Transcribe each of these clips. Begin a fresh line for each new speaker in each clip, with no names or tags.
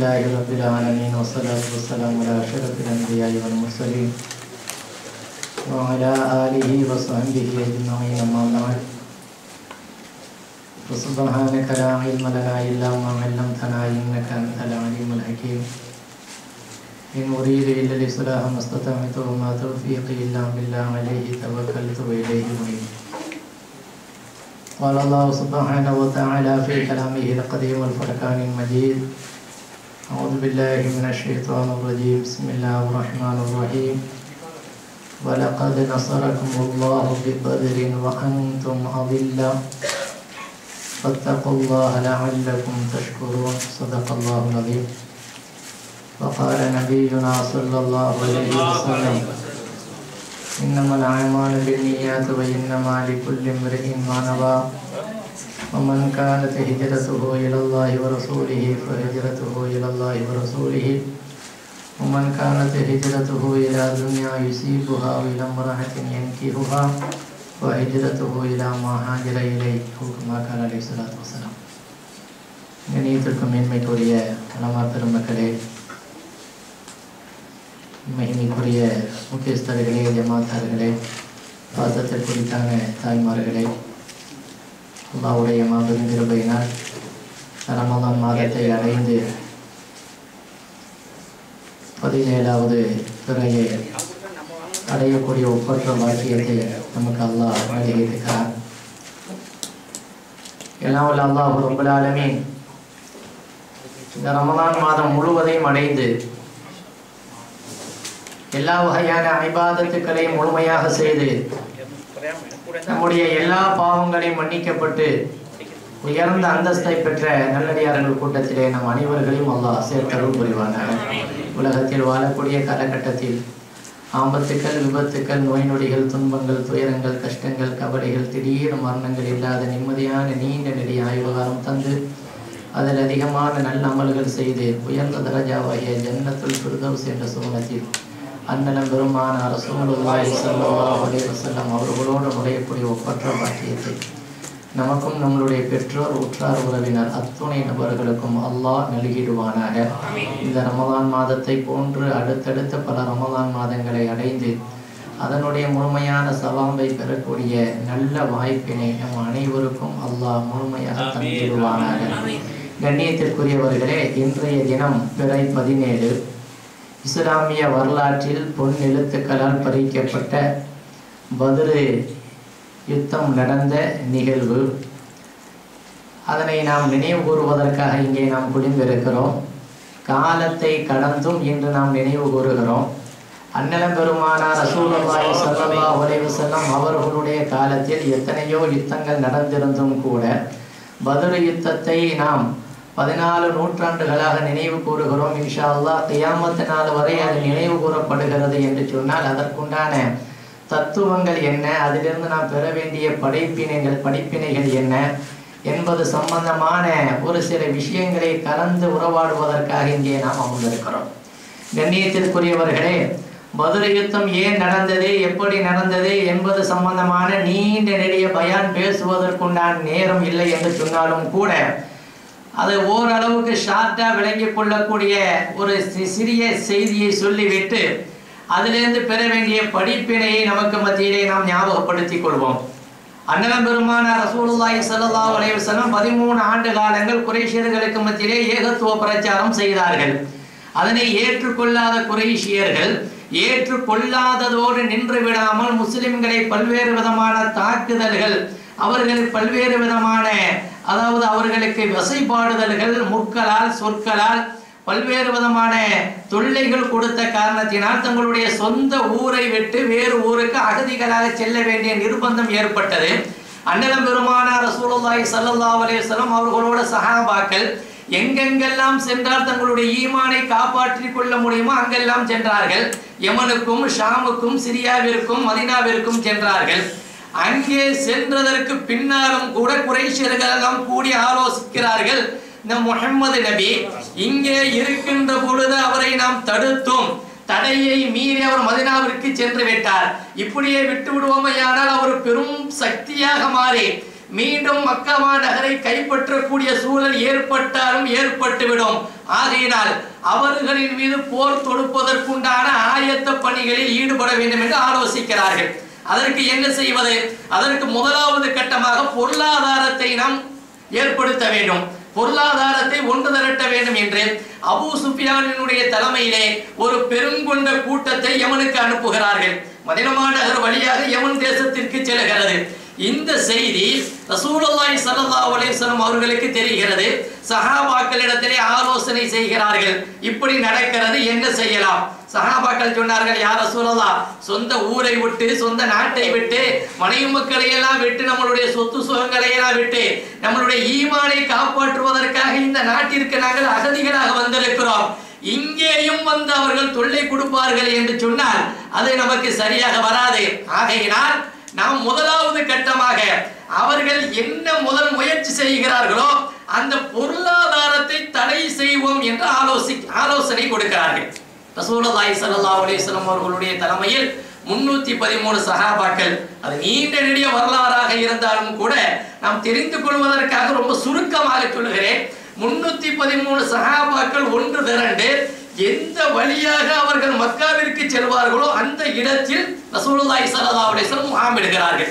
لله رب العالمين والصلاة والسلام على أشرف الأنبياء والمرسلين وعلى آله وصحبه أجمعين أما بعد فسبحانك لا علم لنا إلا ما علمتنا إنك أنت العليم الحكيم إن أريد إلا الإصلاح ما استطعت وما توفيقي إلا بالله عليه توكلت وإليه أنيب قال الله سبحانه وتعالى في كلامه القديم الفرقان المجيد أعوذ بالله من الشيطان الرجيم بسم الله الرحمن الرحيم ولقد نصركم الله ببدر وأنتم أضلة فاتقوا الله لعلكم تشكرون صدق الله العظيم وقال نبينا صلى الله عليه وسلم إنما الأعمال بالنيات وإنما لكل امرئ ما نوى ومن كانت هجرته إلى الله ورسوله فهجرته إلى الله ورسوله ومن كانت هجرته إلى دنيا يصيبها وإلى امرأة ينكحها وهجرته إلى ما هاجر إليه أو كما قال عليه الصلاة والسلام கணியத்திற்கும் மேன்மைக்குரிய அலமா பெருமக்களே மகிமைக்குரிய முக்கியஸ்தர்களே ஜமாத்தார்களே பாசத்திற்குரித்தான தாய்மார்களே அல்லாவுடைய மாபெரும் கிருபையினால் ரமதான் மாதத்தை அடைந்து பதினேழாவது பிறையை அடையக்கூடிய ஒப்பற்ற பாக்கியத்தை நமக்கு அல்லாஹ் வழிகிட்டிருக்கிறார் எல்லாம் உள்ள அல்லாஹ் ரப்பல் ஆலமீன் இந்த ரமதான் மாதம் முழுவதையும் அடைந்து எல்லா வகையான ஐபாதத்துக்களையும் முழுமையாக செய்து நம்முடைய எல்லா பாவங்களையும் மன்னிக்கப்பட்டு உயர்ந்த அந்தஸ்தை பெற்ற நல்லடியார்கள் கூட்டத்திலே நம் அனைவர்களையும் அல்லாஹ் சேர்த்தருள் புரிவானாக உலகத்தில் வாழக்கூடிய காலகட்டத்தில் ஆபத்துக்கள் விபத்துக்கள் நோய் நொடிகள் துன்பங்கள் துயரங்கள் கஷ்டங்கள் கவலைகள் திடீர் மரணங்கள் இல்லாத நிம்மதியான நீண்ட நெடிய ஆயுள்காலம் தந்து அதில் அதிகமான நல்ல அமல்கள் செய்து உயர்ந்த தரஜாவாகிய ஜன்னத்துல் ஃபிர்தௌஸ் என்ற சுமணத்தில் அண்ணலம் பெருமான ரசூலுல்லாஹி ஸல்லல்லாஹு அலைஹி வஸல்லம் அவர்களோடு நுழையக்கூடிய ஒப்பற்ற பாக்கியத்தை நமக்கும் நம்மளுடைய பெற்றோர் உற்றார் உறவினர் அத்துணை நபர்களுக்கும் அல்லாஹ் நல்கிடுவானாக இந்த ரமதான் மாதத்தை போன்று அடுத்தடுத்த பல ரமதான் மாதங்களை அடைந்து அதனுடைய முழுமையான சவாம்பை பெறக்கூடிய நல்ல வாய்ப்பினை நம் அனைவருக்கும் அல்லாஹ் முழுமையாக தந்திடுவானாக கண்ணியத்திற்குரியவர்களே இன்றைய தினம் பிறை பதினேழு இஸ்லாமிய வரலாற்றில் பொன் எழுத்துக்களால் பறிக்கப்பட்ட பதிரு யுத்தம் நடந்த நிகழ்வு அதனை நாம் நினைவு கூறுவதற்காக இங்கே நாம் குடிந்திருக்கிறோம் காலத்தை கடந்தும் இன்று நாம் நினைவு கூறுகிறோம் அன்னலம் பெருமானார் ரசூலுல்லாஹி ஸல்லல்லாஹு அலைஹி வஸல்லம் அவர்களுடைய காலத்தில் எத்தனையோ யுத்தங்கள் நடந்திருந்தும் கூட பதிரு யுத்தத்தை நாம் பதினாலு நூற்றாண்டுகளாக நினைவு கூறுகிறோம் இன்ஷா அல்லாஹ் கியாமத்து நாள் வரை அது நினைவு கூறப்படுகிறது என்று சொன்னால் அதற்குண்டான தத்துவங்கள் என்ன அதிலிருந்து நாம் பெற வேண்டிய படைப்பினைகள் படிப்பினைகள் என்ன என்பது சம்பந்தமான ஒரு சில விஷயங்களை கலந்து உறவாடுவதற்காக இங்கே நாம் அமர்ந்திருக்கிறோம் கண்ணியத்திற்குரியவர்களே மதுரை யுத்தம் ஏன் நடந்தது எப்படி நடந்தது என்பது சம்பந்தமான நீண்ட நெடிய பயான் பேசுவதற்குண்டான நேரம் இல்லை என்று சொன்னாலும் கூட அதை ஓரளவுக்கு ஷார்ட்டாக விளங்கி கொள்ளக்கூடிய ஒரு சிறிய செய்தியை சொல்லிவிட்டு அதிலிருந்து பெற வேண்டிய படிப்பினையை நமக்கு மத்தியிலே நாம் ஞாபகப்படுத்திக் கொள்வோம் அண்ணலம் பெருமான ரசூலுல்லாஹி ஸல்லல்லாஹு அலைஹி வஸல்லம் பதிமூணு ஆண்டு காலங்கள் குறைஷியர்களுக்கு மத்தியிலே ஏகத்துவ பிரச்சாரம் செய்தார்கள் அதனை ஏற்றுக்கொள்ளாத குறைஷியர்கள் ஏற்றுக்கொள்ளாததோடு நின்று விடாமல் முஸ்லிம்களை பல்வேறு விதமான தாக்குதல்கள் அவர்கள் பல்வேறு விதமான அதாவது அவர்களுக்கு வசைப்பாடுதல்கள் முற்களால் சொற்களால் பல்வேறு விதமான தொல்லைகள் கொடுத்த காரணத்தினால் தங்களுடைய சொந்த ஊரை விட்டு வேறு ஊருக்கு அகதிகளாக செல்ல வேண்டிய நிர்பந்தம் ஏற்பட்டது அண்ணலம் பெருமானார் ரசூலுல்லாஹி ஸல்லல்லாஹு அலைஹி வஸல்லம் அவர்களோட சஹாபாக்கள் எங்கெங்கெல்லாம் சென்றால் தங்களுடைய ஈமானை காப்பாற்றிக் கொள்ள முடியுமோ அங்கெல்லாம் சென்றார்கள் யமனுக்கும் ஷாமுக்கும் சிரியாவிற்கும் மதினாவிற்கும் சென்றார்கள் அங்கே சென்றதற்கு பின்னாலும் கூட குறைஷியர்கள் எல்லாம் கூடி ஆலோசிக்கிறார்கள் இந்த முகம்மது நபி இங்கே இருக்கின்ற பொழுது அவரை நாம் தடுத்தோம் தடையை மீறி அவர் மதினாவிற்கு சென்று விட்டார் இப்படியே விட்டு விடுவோமையானால் அவர் பெரும் சக்தியாக மாறி மீண்டும் மக்கமா நகரை கைப்பற்றக்கூடிய சூழல் ஏற்பட்டாலும் ஏற்பட்டுவிடும் ஆகையினால் அவர்களின் மீது போர் தொடுப்பதற்குண்டான ஆயத்த பணிகளில் ஈடுபட வேண்டும் என்று ஆலோசிக்கிறார்கள் அதற்கு என்ன செய்வது அதற்கு முதலாவது கட்டமாக பொருளாதாரத்தை நாம் ஏற்படுத்த வேண்டும் பொருளாதாரத்தை ஒன்று திரட்ட வேண்டும் என்று அபூ சுஃபியானினுடைய தலைமையிலே ஒரு பெருங்கொண்ட கூட்டத்தை யமனுக்கு அனுப்புகிறார்கள் மதினமா நகர் வழியாக யமன் தேசத்திற்கு செல்கிறது இந்த செய்தி ரசூலுல்லாஹி ஸல்லல்லாஹு அலைஹி வஸல்லம் அவர்களுக்கு தெரிகிறது சஹாபாக்களிடத்திலே ஆலோசனை செய்கிறார்கள் இப்படி நடக்கிறது என்ன செய்யலாம் சஹாபாக்கள் சொன்னார்கள் யார் ரசூலல்லாஹ் சொந்த ஊரை விட்டு சொந்த நாட்டை விட்டு மனைவி மக்களை எல்லாம் விட்டு நம்மளுடைய சொத்து சுகங்களை எல்லாம் விட்டு நம்மளுடைய ஈமானை காப்பாற்றுவதற்காக இந்த நாட்டிற்கு நாங்கள் அகதிகளாக வந்திருக்கிறோம் இங்கேயும் வந்து அவர்கள் தொல்லை கொடுப்பார்கள் என்று சொன்னால் அது நமக்கு சரியாக வராது ஆகையினால் நாம் முதலாவது கட்டமாக அவர்கள் என்ன முதல் முயற்சி செய்கிறார்களோ அந்த பொருளாதாரத்தை தடை செய்வோம் என்று ஆலோசி ஆலோசனை கொடுக்கிறார்கள் ரசூலுல்லாஹி ஸல்லல்லாஹு அலைஹி வஸல்லம் அவர்களுடைய தலைமையில் முன்னூத்தி பதிமூணு சஹாபாக்கள் அது நீண்ட நெடிய வரலாறாக இருந்தாலும் கூட நாம் தெரிந்து கொள்வதற்காக ரொம்ப சுருக்கமாக சொல்கிறேன் முன்னூத்தி பதிமூணு சஹாபாக்கள் ஒன்று திரண்டு எந்த வழியாக அவர்கள் மக்காவிற்கு செல்வார்களோ அந்த இடத்தில் ரசூலுல்லாஹி ஸல்லல்லாஹு அலைஹி வஸல்லம் முகாமிடுகிறார்கள்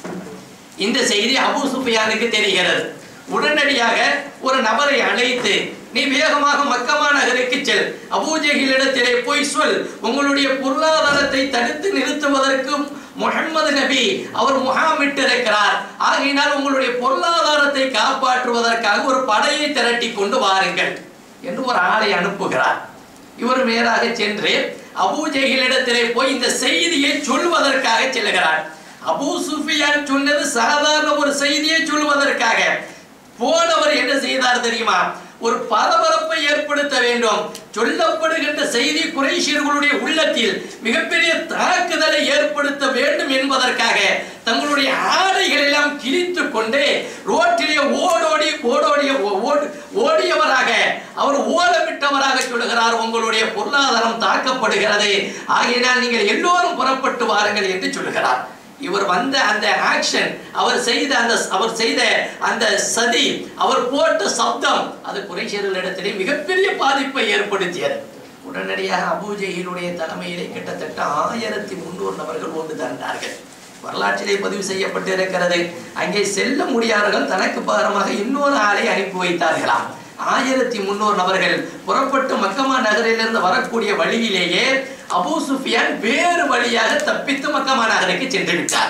இந்த செய்தி அபூ சுஃபியானுக்கு தெரிகிறது உடனடியாக ஒரு நபரை அழைத்து நீ வேகமாக மக்கமா நகருக்கு செல் அபூஜெகிலிடத்திலே போய் சொல் உங்களுடைய பொருளாதாரத்தை தடுத்து நிறுத்துவதற்கு முஹம்மது நபி அவர் முகாமிட்டிருக்கிறார் ஆகையினால் உங்களுடைய பொருளாதாரத்தை காப்பாற்றுவதற்காக ஒரு படையை திரட்டி கொண்டு வாருங்கள் என்று ஒரு ஆளை அனுப்புகிறார் இவர் நேராக சென்று அபூஜெகிலிடத்திலே போய் இந்த செய்தியை சொல்வதற்காக செல்கிறார் அபூ சுஃபியான் சொன்னது சாதாரண ஒரு செய்தியை சொல்வதற்காக போனவர் என்ன செய்தார் தெரியுமா ஒரு பரபரப்பை ஏற்படுத்த வேண்டும் சொல்லப்படுகின்ற செய்தி குறைஷியர்களுடைய உள்ளத்தில் மிகப்பெரிய தாக்குதலை ஏற்படுத்த வேண்டும் என்பதற்காக தங்களுடைய ஆடைகள் எல்லாம் கிழித்து கொண்டு ரோட்டிலே ஓடோடி ஓடோடிய ஓடு ஓடியவராக அவர் ஓலமிட்டவராக சொல்லுகிறார் உங்களுடைய பொருளாதாரம் தாக்கப்படுகிறது ஆகையினால் நீங்கள் எல்லோரும் புறப்பட்டு வாருங்கள் என்று சொல்லுகிறார் இவர் வந்த அந்த ஆக்ஷன் அவர் செய்த அந்த அவர் செய்த அந்த சதி அவர் போட்ட சப்தம் அது குறைஷியர்களிடத்திலே மிகப்பெரிய பாதிப்பை ஏற்படுத்தியது உடனடியாக அபூஜெயிலுடைய தலைமையிலே கிட்டத்தட்ட ஆயிரத்தி முன்னூறு நபர்கள் ஒன்று திரண்டார்கள் வரலாற்றிலே பதிவு செய்யப்பட்டிருக்கிறது அங்கே செல்ல முடியாதவர்கள் தனக்கு பகரமாக இன்னொரு ஆளை அனுப்பி வைத்தார்களாம் ஆயிரத்தி முன்னூறு நபர்கள் புறப்பட்டு மக்கமா நகரிலிருந்து வரக்கூடிய வழியிலேயே அபூ சுஃபியான் வேறு வழியாக தப்பித்து மக்கமா நகருக்கு சென்று விட்டார்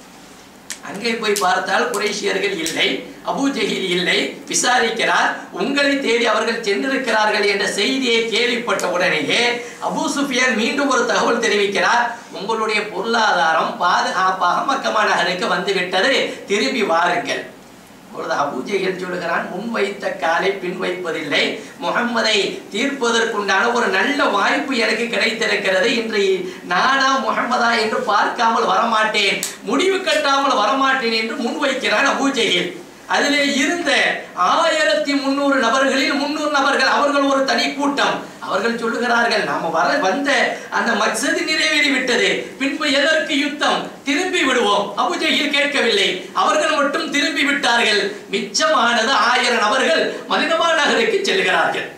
அங்கே போய் பார்த்தால் குறைஷியர்கள் இல்லை அபூஜஹில் இல்லை விசாரிக்கிறார் உங்களை தேடி அவர்கள் சென்றிருக்கிறார்கள் என்ற செய்தியை கேள்விப்பட்ட உடனேயே அபூ சுஃபியான் மீண்டும் ஒரு தகவல் தெரிவிக்கிறார் உங்களுடைய பொருளாதாரம் பாதுகாப்பாக மக்கமா நகருக்கு வந்துவிட்டது திரும்பி வாருங்கள் பொழுது அபூஜைகள் சொல்லுகிறான் முன் வைத்த காலை பின் வைப்பதில்லை முகம்மதை தீர்ப்பதற்குண்டான ஒரு நல்ல வாய்ப்பு எனக்கு கிடைத்திருக்கிறது இன்று நானா முகம்மதா என்று பார்க்காமல் வரமாட்டேன் முடிவு கட்டாமல் வரமாட்டேன் என்று முன்வைக்கிறான் அபூஜையில் அதிலே இருந்த ஆயிரத்தி முன்னூறு நபர்களில் முன்னூறு நபர்கள் அவர்கள் ஒரு தனி கூட்டம் அவர்கள் சொல்லுகிறார்கள் நாம வர வந்த அந்த மக்சது நிறைவேறி விட்டது பின்பு எதற்கு யுத்தம் திரும்பி விடுவோம் அபுஜஹில் கேட்கவில்லை அவர்கள் மட்டும் திரும்பி விட்டார்கள் மிச்சமானது ஆயிரம் நபர்கள் மதினமா நகருக்கு செல்கிறார்கள்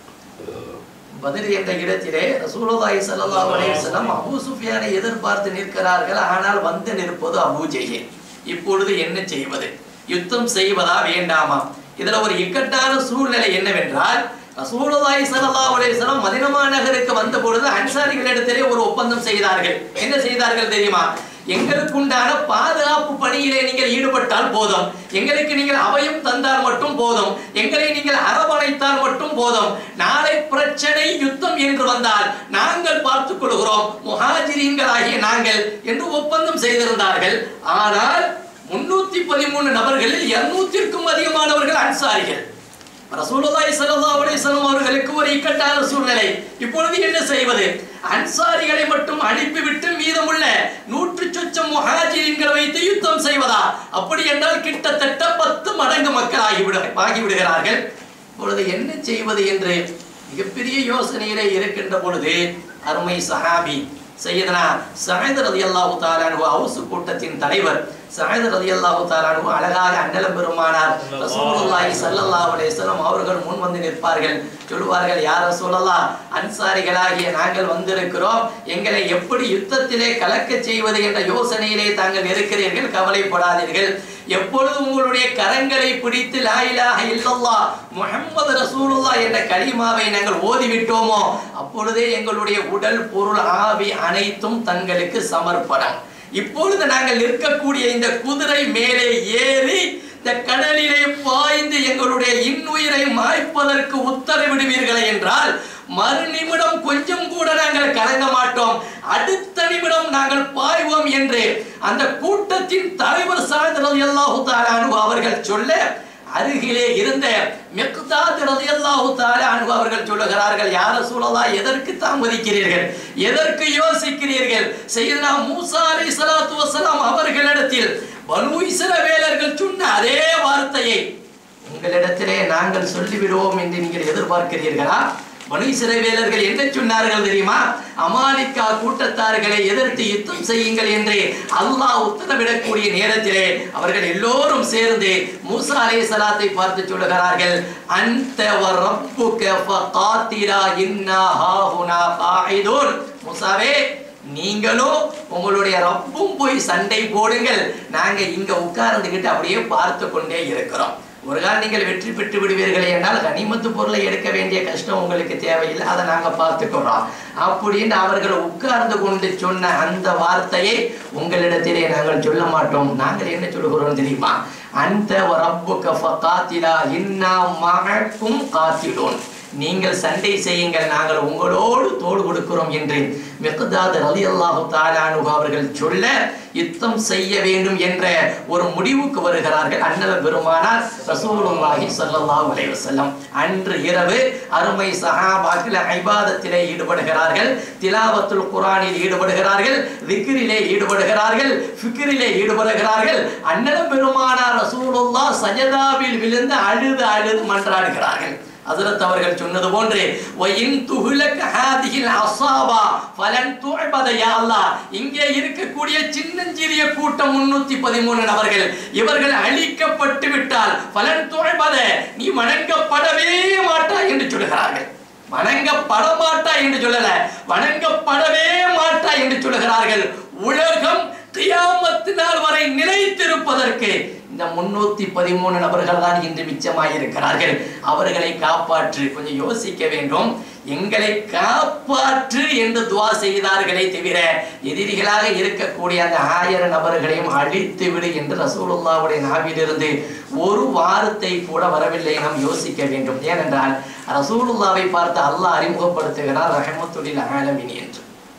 பதில் என்ற இடத்திலே ரசூலுல்லாஹி ஸல்லல்லாஹு அலைஹி வஸல்லம் அபூ சுஃபியானை எதிர்பார்த்து நிற்கிறார்கள் ஆனால் வந்து நிற்பது அபூ ஜஹில் இப்பொழுது என்ன செய்வது யுத்தம் செய்வதா வேண்டாமா இதுல ஒரு இக்கட்டான சூழ்நிலை என்னவென்றால் ரசூலுல்லாஹி ஸல்லல்லாஹு அலைஹி வஸல்லம் மதீனா நகருக்கு வந்த பொழுது அன்சாரிகளிடத்திலே ஒரு ஒப்பந்தம் செய்தார்கள் என்ன செய்தார்கள் தெரியுமா எங்களுக்குண்டான பாதுகாப்பு பணியிலே நீங்கள் ஈடுபட்டால் போதும் எங்களுக்கு நீங்கள் அபயம் தந்தால் மட்டும் போதும் எங்களை நீங்கள் அரவணைத்தால் மட்டும் போதும் நாளை பிரச்சனை யுத்தம் என்று வந்தால் நாங்கள் பார்த்துக் கொள்கிறோம் முஹாஜிரீன்களாகிய நாங்கள் என்று ஒப்பந்தம் செய்திருந்தார்கள் ஆனால் முன்னூத்தி பதிமூணு நபர்களில் இருநூத்திற்கும் அதிகமானவர்கள் அன்சாரிகள் ரசூலுல்லாஹி ஸல்லல்லாஹு அலைஹி வஸல்லம் அவர்களுக்கு ஒரு இக்கட்டான சூழ்நிலை இப்பொழுது என்ன செய்வது அன்சாரிகளை மட்டும் அனுப்பிவிட்டு மீதமுள்ள நூற்று சொச்சம் முஹாஜிரின்களை வைத்து யுத்தம் செய்வதா அப்படி என்றால் கிட்டத்தட்ட பத்து மடங்கு மக்கள் ஆகிவிட ஆகிவிடுகிறார்கள் இப்பொழுது என்ன செய்வது என்று மிகப்பெரிய யோசனையிலே இருக்கின்ற பொழுது அருமை சஹாபி சையதனா சஹீத் ரலியல்லாஹு தஆலா அன்ஹு அவுஸ் கூட்டத்தின் தலைவர் சஹீத் ரலியல்லாஹு தஆலா அன்ஹு அழகாக அண்ணலம் பெருமானார் ரசூலுல்லாஹி ஸல்லல்லாஹு அலைஹி வஸல்லம் அவர்கள் முன் வந்து நிற்பார்கள் சொல்வார்கள் யார் ரசூலல்லாஹ் அன்சாரிகளாகிய நாங்கள் வந்திருக்கிறோம் எங்களை எப்படி யுத்தத்திலே கலக்க செய்வது என்ற யோசனையிலே தாங்கள் இருக்கிறீர்கள் கவலைப்படாதீர்கள் எப்பொழுது உங்களுடைய கரங்களை பிடித்து லா இலாஹ இல்லல்லாஹ் முஹம்மது ரசூலுல்லாஹ் என்ற கலிமாவை நாங்கள் ஓதிவிட்டோமோ அப்பொழுதே எங்களுடைய உடல் பொருள் ஆவி அனைத்தும் தங்களுக்கு சமர்ப்பணம் இப்பொழுது நாங்கள் நிற்கக்கூடிய இந்த குதிரை மேலே ஏறி இந்த கடலிலே பாய்ந்து எங்களுடைய இன்னுயிரை மாய்ப்பதற்கு உத்தரவிடுவீர்களே என்றால் மறு நிமிடம் கொஞ்சம் கூட நாங்கள் கலங்க மாட்டோம் அடுத்த நிமிடம் நாங்கள் பாய்வோம் என்று அந்த கூட்டத்தின் தலைவர் சார்ந்தது அல்லாஹு தாலானு அவர்கள் சொல்ல அருகிலே இருந்த மெக்தாத் ரலியல்லாஹு தஆலா அன்ஹு அவர்கள் சொல்லுகிறார்கள் யார சூழலா எதற்கு தாமதிக்கிறீர்கள் எதற்கு யோசிக்கிறீர்கள் செய்தனா மூசா அலைஹிஸ்ஸலாத்து வஸலாம் அவர்களிடத்தில் பனு இஸ்ரவேலர்கள் சொன்ன அதே வார்த்தையை உங்களிடத்திலே நாங்கள் சொல்லிவிடுவோம் என்று நீங்கள் எதிர்பார்க்கிறீர்களா பனு இஸ்ரவேலர்கள் என்ன சொன்னார்கள் தெரியுமா அமாலிக்கா கூட்டத்தார்களை எதிர்த்து யுத்தம் செய்யுங்கள் என்று அல்லாஹ் உத்தரவிடக்கூடிய நேரத்திலே அவர்கள் எல்லோரும் சேர்ந்து மூசா அலைஹிஸ்ஸலாத்தை பார்த்து சொல்லுகிறார்கள் அந்த ரப்புக ஃபகாத்திலா இன்னா ஹாஹுனா காயிதுன் மூசாவே நீங்களும் உங்களுடைய ரப்பும் போய் சண்டை போடுங்கள் நாங்க இங்க உட்கார்ந்துகிட்டு அப்படியே பார்த்து கொண்டே இருக்கிறோம் ஒரு கால் நீங்கள் வெற்றி பெற்று விடுவீர்களே என்றால் கனிமத்து பொருளை எடுக்க வேண்டிய கஷ்டம் உங்களுக்கு தேவையில்லை அதை நாங்க பார்த்துக்கிறோம் அப்படின்னு அவர்கள் உட்கார்ந்து கொண்டு சொன்ன அந்த வார்த்தையை உங்களிடத்திலே நாங்கள் சொல்ல மாட்டோம் நாங்கள் என்ன சொல்லுகிறோம் தெரியுமா அந்த ரப்புக ஃபகாத்திலா இன்னா மகக்கும் காத்திடோன் நீங்கள் சண்டை செய்யுங்கள் நாங்கள் உங்களோடு தோடு கொடுக்கிறோம் என்று மிகதாத் அலி அல்லாஹு தாலானு அவர்கள் சொல்ல யுத்தம் செய்ய வேண்டும் என்ற ஒரு முடிவுக்கு வருகிறார்கள் அண்ணல் பெருமானார் ரசூலுல்லாஹி ஸல்லல்லாஹு அலைஹி வஸல்லம் அன்று இரவு அருமை சஹாபாக்கள் ஐபாதத்திலே ஈடுபடுகிறார்கள் திலாவத்துல் குர்ஆனில் ஈடுபடுகிறார்கள் விக்ரிலே ஈடுபடுகிறார்கள் ஃபிக்ரிலே ஈடுபடுகிறார்கள் அண்ணல் பெருமானார் ரசூலுல்லாஹ் சஜதாவில் விழுந்து அழுது அழுது மன்றாடுகிறார்கள் ஹஜரத் அவர்கள் சொன்னது போன்று வயின் துஹுலக ஹாதிஹில் அஸாபா ஃபலன் துஅபத யா அல்லாஹ் இங்கே இருக்கக்கூடிய சின்னஞ்சிறிய கூட்டம் 313 நபர்கள் இவர்கள் அழிக்கப்பட்டு விட்டால் ஃபலன் துஅபத நீ வணங்கப்படவே மாட்டாய் என்று சொல்கிறார்கள் வணங்கப்பட மாட்டாய் என்று சொல்லல வணங்கப்படவே மாட்டாய் என்று சொல்கிறார்கள் உலகம் கியாமத்து நாள் வரை நிலைத்திருப்பதற்கு இந்த முன்னூத்தி பதிமூணு நபர்கள் தான் இன்று மிச்சமாயிருக்கிறார்கள் அவர்களை காப்பாற்று கொஞ்சம் யோசிக்க வேண்டும் எங்களை காப்பாற்று என்று துவா செய்தார்களே தவிர எதிரிகளாக இருக்கக்கூடிய அந்த ஆயிரம் நபர்களையும் அழித்து விடு என்று ரசூலுல்லாவுடைய நாவிலிருந்து ஒரு வார்த்தை கூட வரவில்லை நாம் யோசிக்க வேண்டும் ஏனென்றால் ரசூலுல்லாவை பார்த்து அல்லாஹ் அறிமுகப்படுத்துகிறார் ரஹமத்துலில் ஆலமின் என்று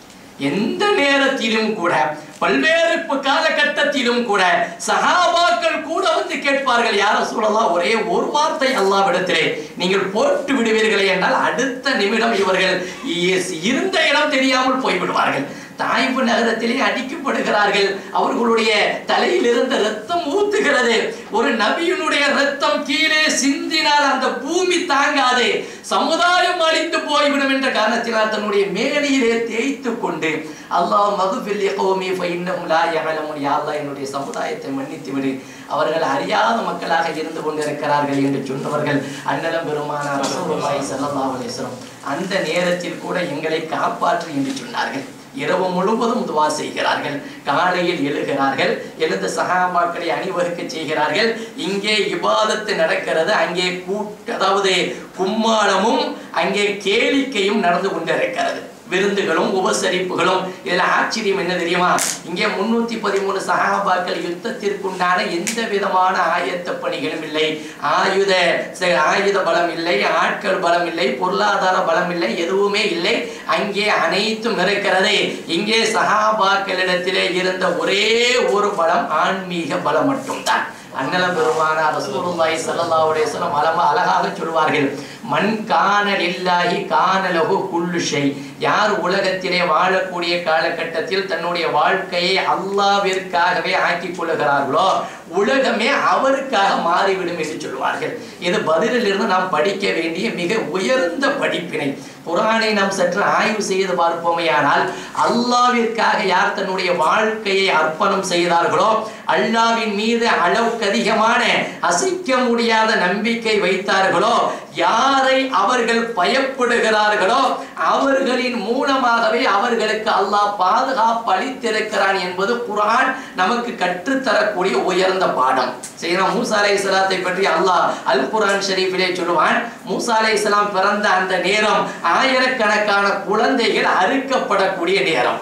எந்த நேரத்திலும் கூட பல்வேறு ப- காலகட்டத்திலும் கூட சஹாபாக்கள் கூட வந்து கேட்பார்கள் யார சூழலாம் ஒரே ஒரு வார்த்தை அல்லாவிடத்திலே நீங்கள் போட்டு விடுவீர்களே என்றால் அடுத்த நிமிடம் இவர்கள் இ- இருந்த இடம் தெரியாமல் போய்விடுவார்கள் தாய்ப்பு நகரத்திலே அடிக்கப்படுகிறார்கள் அவர்களுடைய தலையில் இருந்த ரத்தம் ஊத்துகிறது ஒரு நபியினுடைய ரத்தம் கீழே சிந்தினால் அந்த பூமி தாங்காது சமுதாயம் அழிந்து போய்விடும் என்ற காரணத்தினால் தன்னுடைய மேனியிலே தேய்த்து கொண்டு அல்லாஹ் மகுபில் யகோமி ஃபைன்னஹும் லா யஅலமுன் யா அல்லாஹ் என்னுடைய சமுதாயத்தை மன்னித்து விடு அவர்கள் அறியாத மக்களாக இருந்து கொண்டிருக்கிறார்கள் என்று சொன்னவர்கள் அன்னலம் பெருமானார் ரசூலுல்லாஹி ஸல்லல்லாஹு அலைஹி வஸல்லம் அந்த நேரத்தில் கூட எங்களை காப்பாற்று என்று சொன்னார்கள் இரவு முழுவதும் துவா செய்கிறார்கள் காலையில் எழுகிறார்கள் எழுந்த சகாபாக்களை அணிவகுக்க செய்கிறார்கள் இங்கே இபாதத்து நடக்கிறது அங்கே கூட் அதாவது கும்மாளமும் அங்கே கேளிக்கையும் நடந்து கொண்டிருக்கிறது விருந்துகளும் உபசரிப்புகளும் இதுல ஆச்சரியம் என்ன தெரியுமா இங்கே முன்னூத்தி பதிமூணு சகாபாக்கள் யுத்தத்திற்குண்டான எந்த விதமான ஆயத்த பணிகளும் இல்லை ஆயுத ச- ஆயுத பலம் இல்லை ஆட்கள் பலம் இல்லை பொருளாதார பலம் இல்லை எதுவுமே இல்லை அங்கே அனைத்தும் இருக்கிறது இங்கே சகாபாக்களிடத்திலே இருந்த ஒரே ஒரு பலம் ஆன்மீக பலம் மட்டும்தான் அண்ணலம் பெருமானார் ரசூலுல்லாஹி ஸல்லல்லாஹு அலைஹி வஸல்லம் அலம அழகாக சொல்வார்கள் மண் காணலில்லாஹி காணலகு குல்லு ஷை யார் உலகத்திலே வாழக்கூடிய காலகட்டத்தில் தன்னுடைய வாழ்க்கையை அல்லாவிற்காகவே ஆக்கிக் கொள்ளுகிறார்களோ உலகமே அவருக்காக மாறிவிடும் என்று சொல்வார்கள் இது பதிலிலிருந்து நாம் படிக்க வேண்டிய மிக உயர்ந்த படிப்பினை குரானை நாம் சற்று ஆய்வு செய்து பார்ப்போமேயானால் அல்லாவிற்காக யார் தன்னுடைய வாழ்க்கையை அர்ப்பணம் செய்தார்களோ அல்லாவின் மீது அளவுக்கு அதிகமான அசைக்க முடியாத நம்பிக்கை வைத்தார்களோ யாரை அவர்கள் பயப்படுகிறார்களோ அவர்களின் மூலமாகவே அவர்களுக்கு அல்லாஹ் பாதுகாப்பு அளித்திருக்கிறான் என்பது குரான் நமக்கு கற்றுத்தரக்கூடிய உயர்ந்த பாடம் செய்யலாம் மூசா அலை இஸ்லாத்தை பற்றி அல்லாஹ் அல் குரான் ஷரீஃபிலே சொல்லுவான் மூசா அலை இஸ்லாம் பிறந்த அந்த நேரம் ஆயிரக்கணக்கான குழந்தைகள் அறுக்கப்படக்கூடிய நேரம்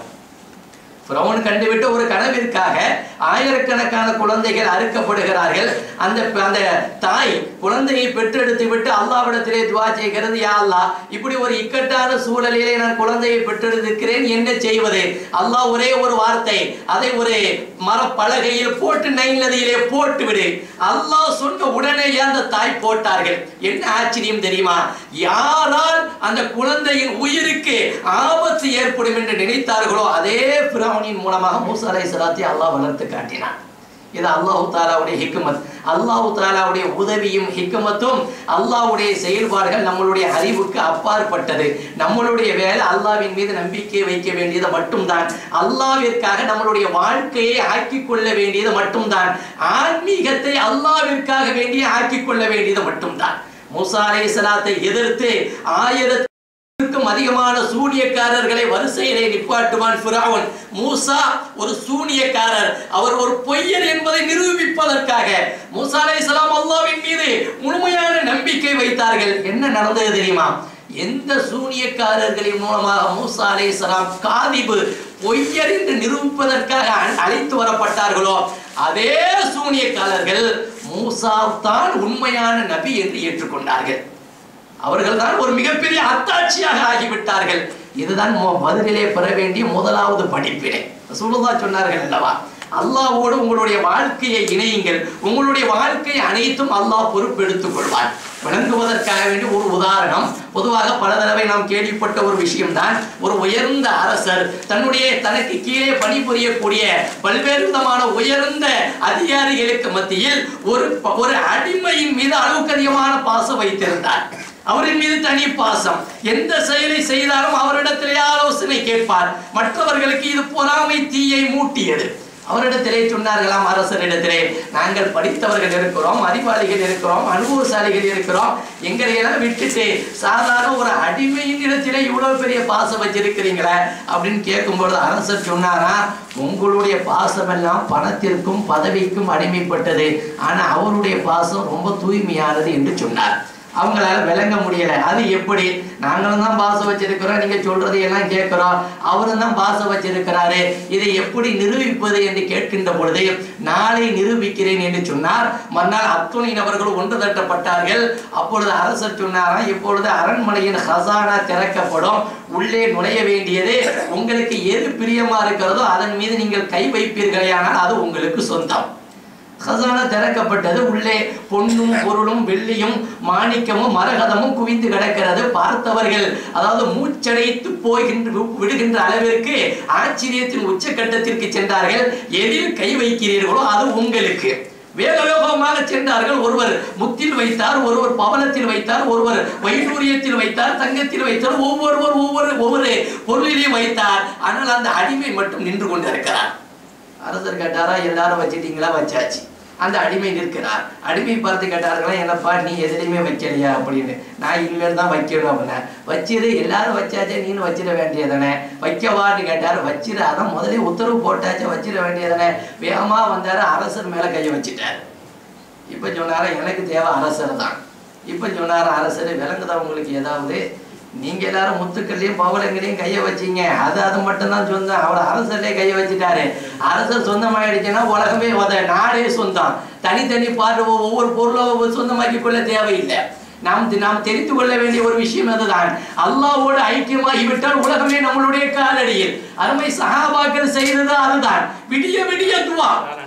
பிரவுன் கண்டுவிட்ட ஒரு கனவிற்காக ஆயிரக்கணக்கான குழந்தைகள் அறுக்கப்படுகிறார்கள் அந்த அந்த தாய் குழந்தையை பெற்றெடுத்து விட்டு அல்லாவிடத்திலே துவா செய்கிறது யா அல்லாஹ் இப்படி ஒரு இக்கட்டான சூழலிலே நான் குழந்தையை பெற்றெடுத்திருக்கிறேன் என்ன செய்வது அல்லாஹ் ஒரே ஒரு வார்த்தை அதை ஒரு மரப்பலகையில் போட்டு நைல் நதியிலே போட்டு விடு அல்லாஹ் சொன்ன உடனேயே அந்த தாய் போட்டார்கள் என்ன ஆச்சரியம் தெரியுமா யாரால் அந்த குழந்தையின் உயிருக்கு ஆபத்து ஏற்படும் என்று நினைத்தார்களோ அதே பிராவனின் மூலமாக மூசா அலை சலாத்தை அல்லாஹ் வளர்த்து காட்டினான் இது அல்லாஹு தாலாவுடைய ஹிக்மத் அல்லாஹு தாலாவுடைய உதவியும் ஹிக்மத்தும் அல்லாஹ்வுடைய செயல்பாடுகள் நம்மளுடைய அறிவுக்கு அப்பாற்பட்டது நம்மளுடைய வேலை அல்லாஹ்வின் மீது நம்பிக்கை வைக்க வேண்டியது மட்டும்தான் அல்லாஹ்விற்காக நம்மளுடைய வாழ்க்கையை ஆக்கிக் கொள்ள வேண்டியது மட்டும்தான் ஆன்மீகத்தை அல்லாஹ்விற்காக வேண்டி ஆக்கிக் கொள்ள வேண்டியது மட்டும்தான் மூசா அலைஹிஸ்ஸலாத்தை எதிர்த்து ஆயிரத்தி க்கும் அதிகமான சூனியக்காரர்களை வரிசையிலே நிப்பாட்டுவான் ஃபிரௌன் மூசா ஒரு சூனியக்காரர் அவர் ஒரு பொய்யர் என்பதை நிரூபிப்பதற்காக மூசா அலைஹிஸ்ஸலாம் அல்லாஹ்வின் மீது முழுமையான நம்பிக்கை வைத்தார்கள் என்ன நடந்தது தெரியுமா எந்த சூனியக்காரர்களின் மூலமாக மூசா அலைஹிஸ்ஸலாம் காதிபு பொய்யர் என்று நிரூபிப்பதற்காக அ- அழைத்து வரப்பட்டார்களோ அதே சூனியக்காரர்கள் மூசா தான் உண்மையான நபி என்று ஏற்றுக்கொண்டார்கள் அவர்கள் தான் ஒரு மிகப்பெரிய அத்தாட்சியாக ஆகிவிட்டார்கள் இதுதான் மு- பதிலிலே பெற வேண்டிய முதலாவது படிப்பினை சுழுதா சொன்னார்கள் அல்லவா அல்லாஹ்வோடு உங்களுடைய வாழ்க்கையை இணையுங்கள் உங்களுடைய வாழ்க்கை அனைத்தும் அல்லாஹ் பொறுப்பெடுத்துக் கொள்வார் விளங்குவதற்காக வேண்டிய ஒரு உதாரணம் பொதுவாக பல தடவை நாம் கேள்விப்பட்ட ஒரு விஷயம்தான் ஒரு உயர்ந்த அரசர் தன்னுடைய தனக்கு கீழே பணிபுரியக்கூடிய பல்வேறு விதமான உயர்ந்த அதிகாரிகளுக்கு மத்தியில் ஒரு ப- ஒரு அடிமையின் மீது அளவுக்கு அதிகமான பாசம் வைத்திருந்தார் அவரின் மீது தனி பாசம் எந்த செயலை செய்தாலும் அவரிடத்திலே ஆலோசனை கேட்பார் மற்றவர்களுக்கு இது பொறாமை தீயை மூட்டியது அவரிடத்திலே சொன்னார்களாம் அரசரிடத்திலே நாங்கள் படித்தவர்கள் இருக்கிறோம் அறிவாளிகள் இருக்கிறோம் அனுபவசாலிகள் இருக்கிறோம் எங்களை எல்லாம் விட்டுட்டு சாதாரண ஒரு அடிமையின் இடத்திலே இவ்வளவு பெரிய பாசம் வச்சிருக்கிறீங்களே அப்படின்னு கேட்கும்பொழுது அரசர் சொன்னாரா உங்களுடைய பாசம் எல்லாம் பணத்திற்கும் பதவிக்கும் அடிமைப்பட்டது ஆனா அவருடைய பாசம் ரொம்ப தூய்மையானது என்று சொன்னார் அவங்களால விளங்க முடியல அது எப்படி நாங்களும் தான் பாசம் வச்சிருக்கிறோம் நீங்க சொல்றதை எல்லாம் கேட்கிறோம் அவரும் தான் பாசம் வச்சிருக்கிறாரு இதை எப்படி நிரூபிப்பது என்று கேட்கின்ற பொழுது நாளை நிரூபிக்கிறேன் என்று சொன்னார் மறுநாள் அத்துணை நபர்கள் ஒன்று தட்டப்பட்டார்கள் அப்பொழுது அரசர் சொன்னாராம் இப்பொழுது அரண்மனையின் ஹசானா திறக்கப்படும் உள்ளே நுழைய வேண்டியது உங்களுக்கு எது பிரியமா இருக்கிறதோ அதன் மீது நீங்கள் கை வைப்பீர்களேயானால் அது உங்களுக்கு சொந்தம் ஹசானா திறக்கப்பட்டது உள்ளே பொன்னும் பொருளும் வெள்ளியும் மாணிக்கமும் மரகதமும் குவிந்து கிடக்கிறது பார்த்தவர்கள் அதாவது மூச்சடைத்து போகின்ற விடுகின்ற அளவிற்கு ஆச்சரியத்தின் உச்சக்கட்டத்திற்கு சென்றார்கள் எதில் கை வைக்கிறீர்களோ அது உங்களுக்கு வேக வேகமாக சென்றார்கள் ஒருவர் முத்தில் வைத்தார் ஒருவர் பவனத்தில் வைத்தார் ஒருவர் வைடூரியத்தில் வைத்தார் தங்கத்தில் வைத்தார் ஒவ்வொருவர் ஒவ்வொரு ஒவ்வொரு பொருளிலையும் வைத்தார் ஆனால் அந்த அடிமை மட்டும் நின்று கொண்டிருக்கிறார் அரசர் கேட்டாரா எல்லாரும் வச்சிட்டீங்களா வச்சாச்சு அந்த அடிமை நிற்கிறார் அடிமை பார்த்து கேட்டார்களா என்னப்பா நீ எதுலையுமே வைக்கலையா அப்படின்னு நான் இனிமேல் தான் வைக்கணும் அப்படின்னா வச்சிரு எல்லாரும் வச்சாச்சே நீனும் வச்சிட வேண்டியதானே வைக்கவான்னு கேட்டார் வச்சிரு அதான் முதலே உத்தரவு போட்டாச்சே வச்சிட வேண்டியதானே வேகமா வந்தாரு அரசர் மேல கையை வச்சிட்டார் இப்ப சொன்னாரா எனக்கு தேவை அரசர் தான் இப்ப சொன்னாரா அரசர் விளங்குதா உங்களுக்கு ஏதாவது நீங்க எல்லாரும் முத்துக்கள்லயும் பவளங்களையும் கைய வச்சீங்க அது அது மட்டும்தான் சொந்தம் அவர் அரசர்லயே கைய வச்சுட்டாரு அரசர் சொந்தமாயிடுச்சுன்னா உலகமே உத நாடே சொந்தம் தனித்தனி பாட்டு ஒவ்வொரு பொருளும் சொந்தமாக்கி கொள்ள தேவையில்லை நாம் நாம் தெரிந்து கொள்ள வேண்டிய ஒரு விஷயம் அதுதான் அல்லாஹ்வோடு ஐக்கியமாகிவிட்டால் உலகமே நம்மளுடைய காலடியில் அருமை சஹாபாக்கள் செய்தது அதுதான் விடிய விடிய துவா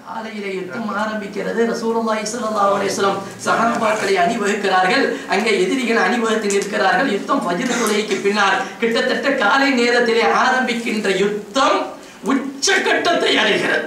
காலையிலே யுத்தம் ஆரம்பிக்கிறது ரசூலுல்லாஹி ஸல்லல்லாஹு அலைஹி வஸல்லம் சஹாபாக்களை அணிவகுக்கிறார்கள் அங்கே எதிரிகள் அணிவகுத்து நிற்கிறார்கள் யுத்தம் ஃபஜ்ர் தொழுகைக்கு பின்னால் கிட்டத்தட்ட காலை நேரத்திலே ஆரம்பிக்கின்ற யுத்தம் உச்சகட்டத்தை அடைகிறது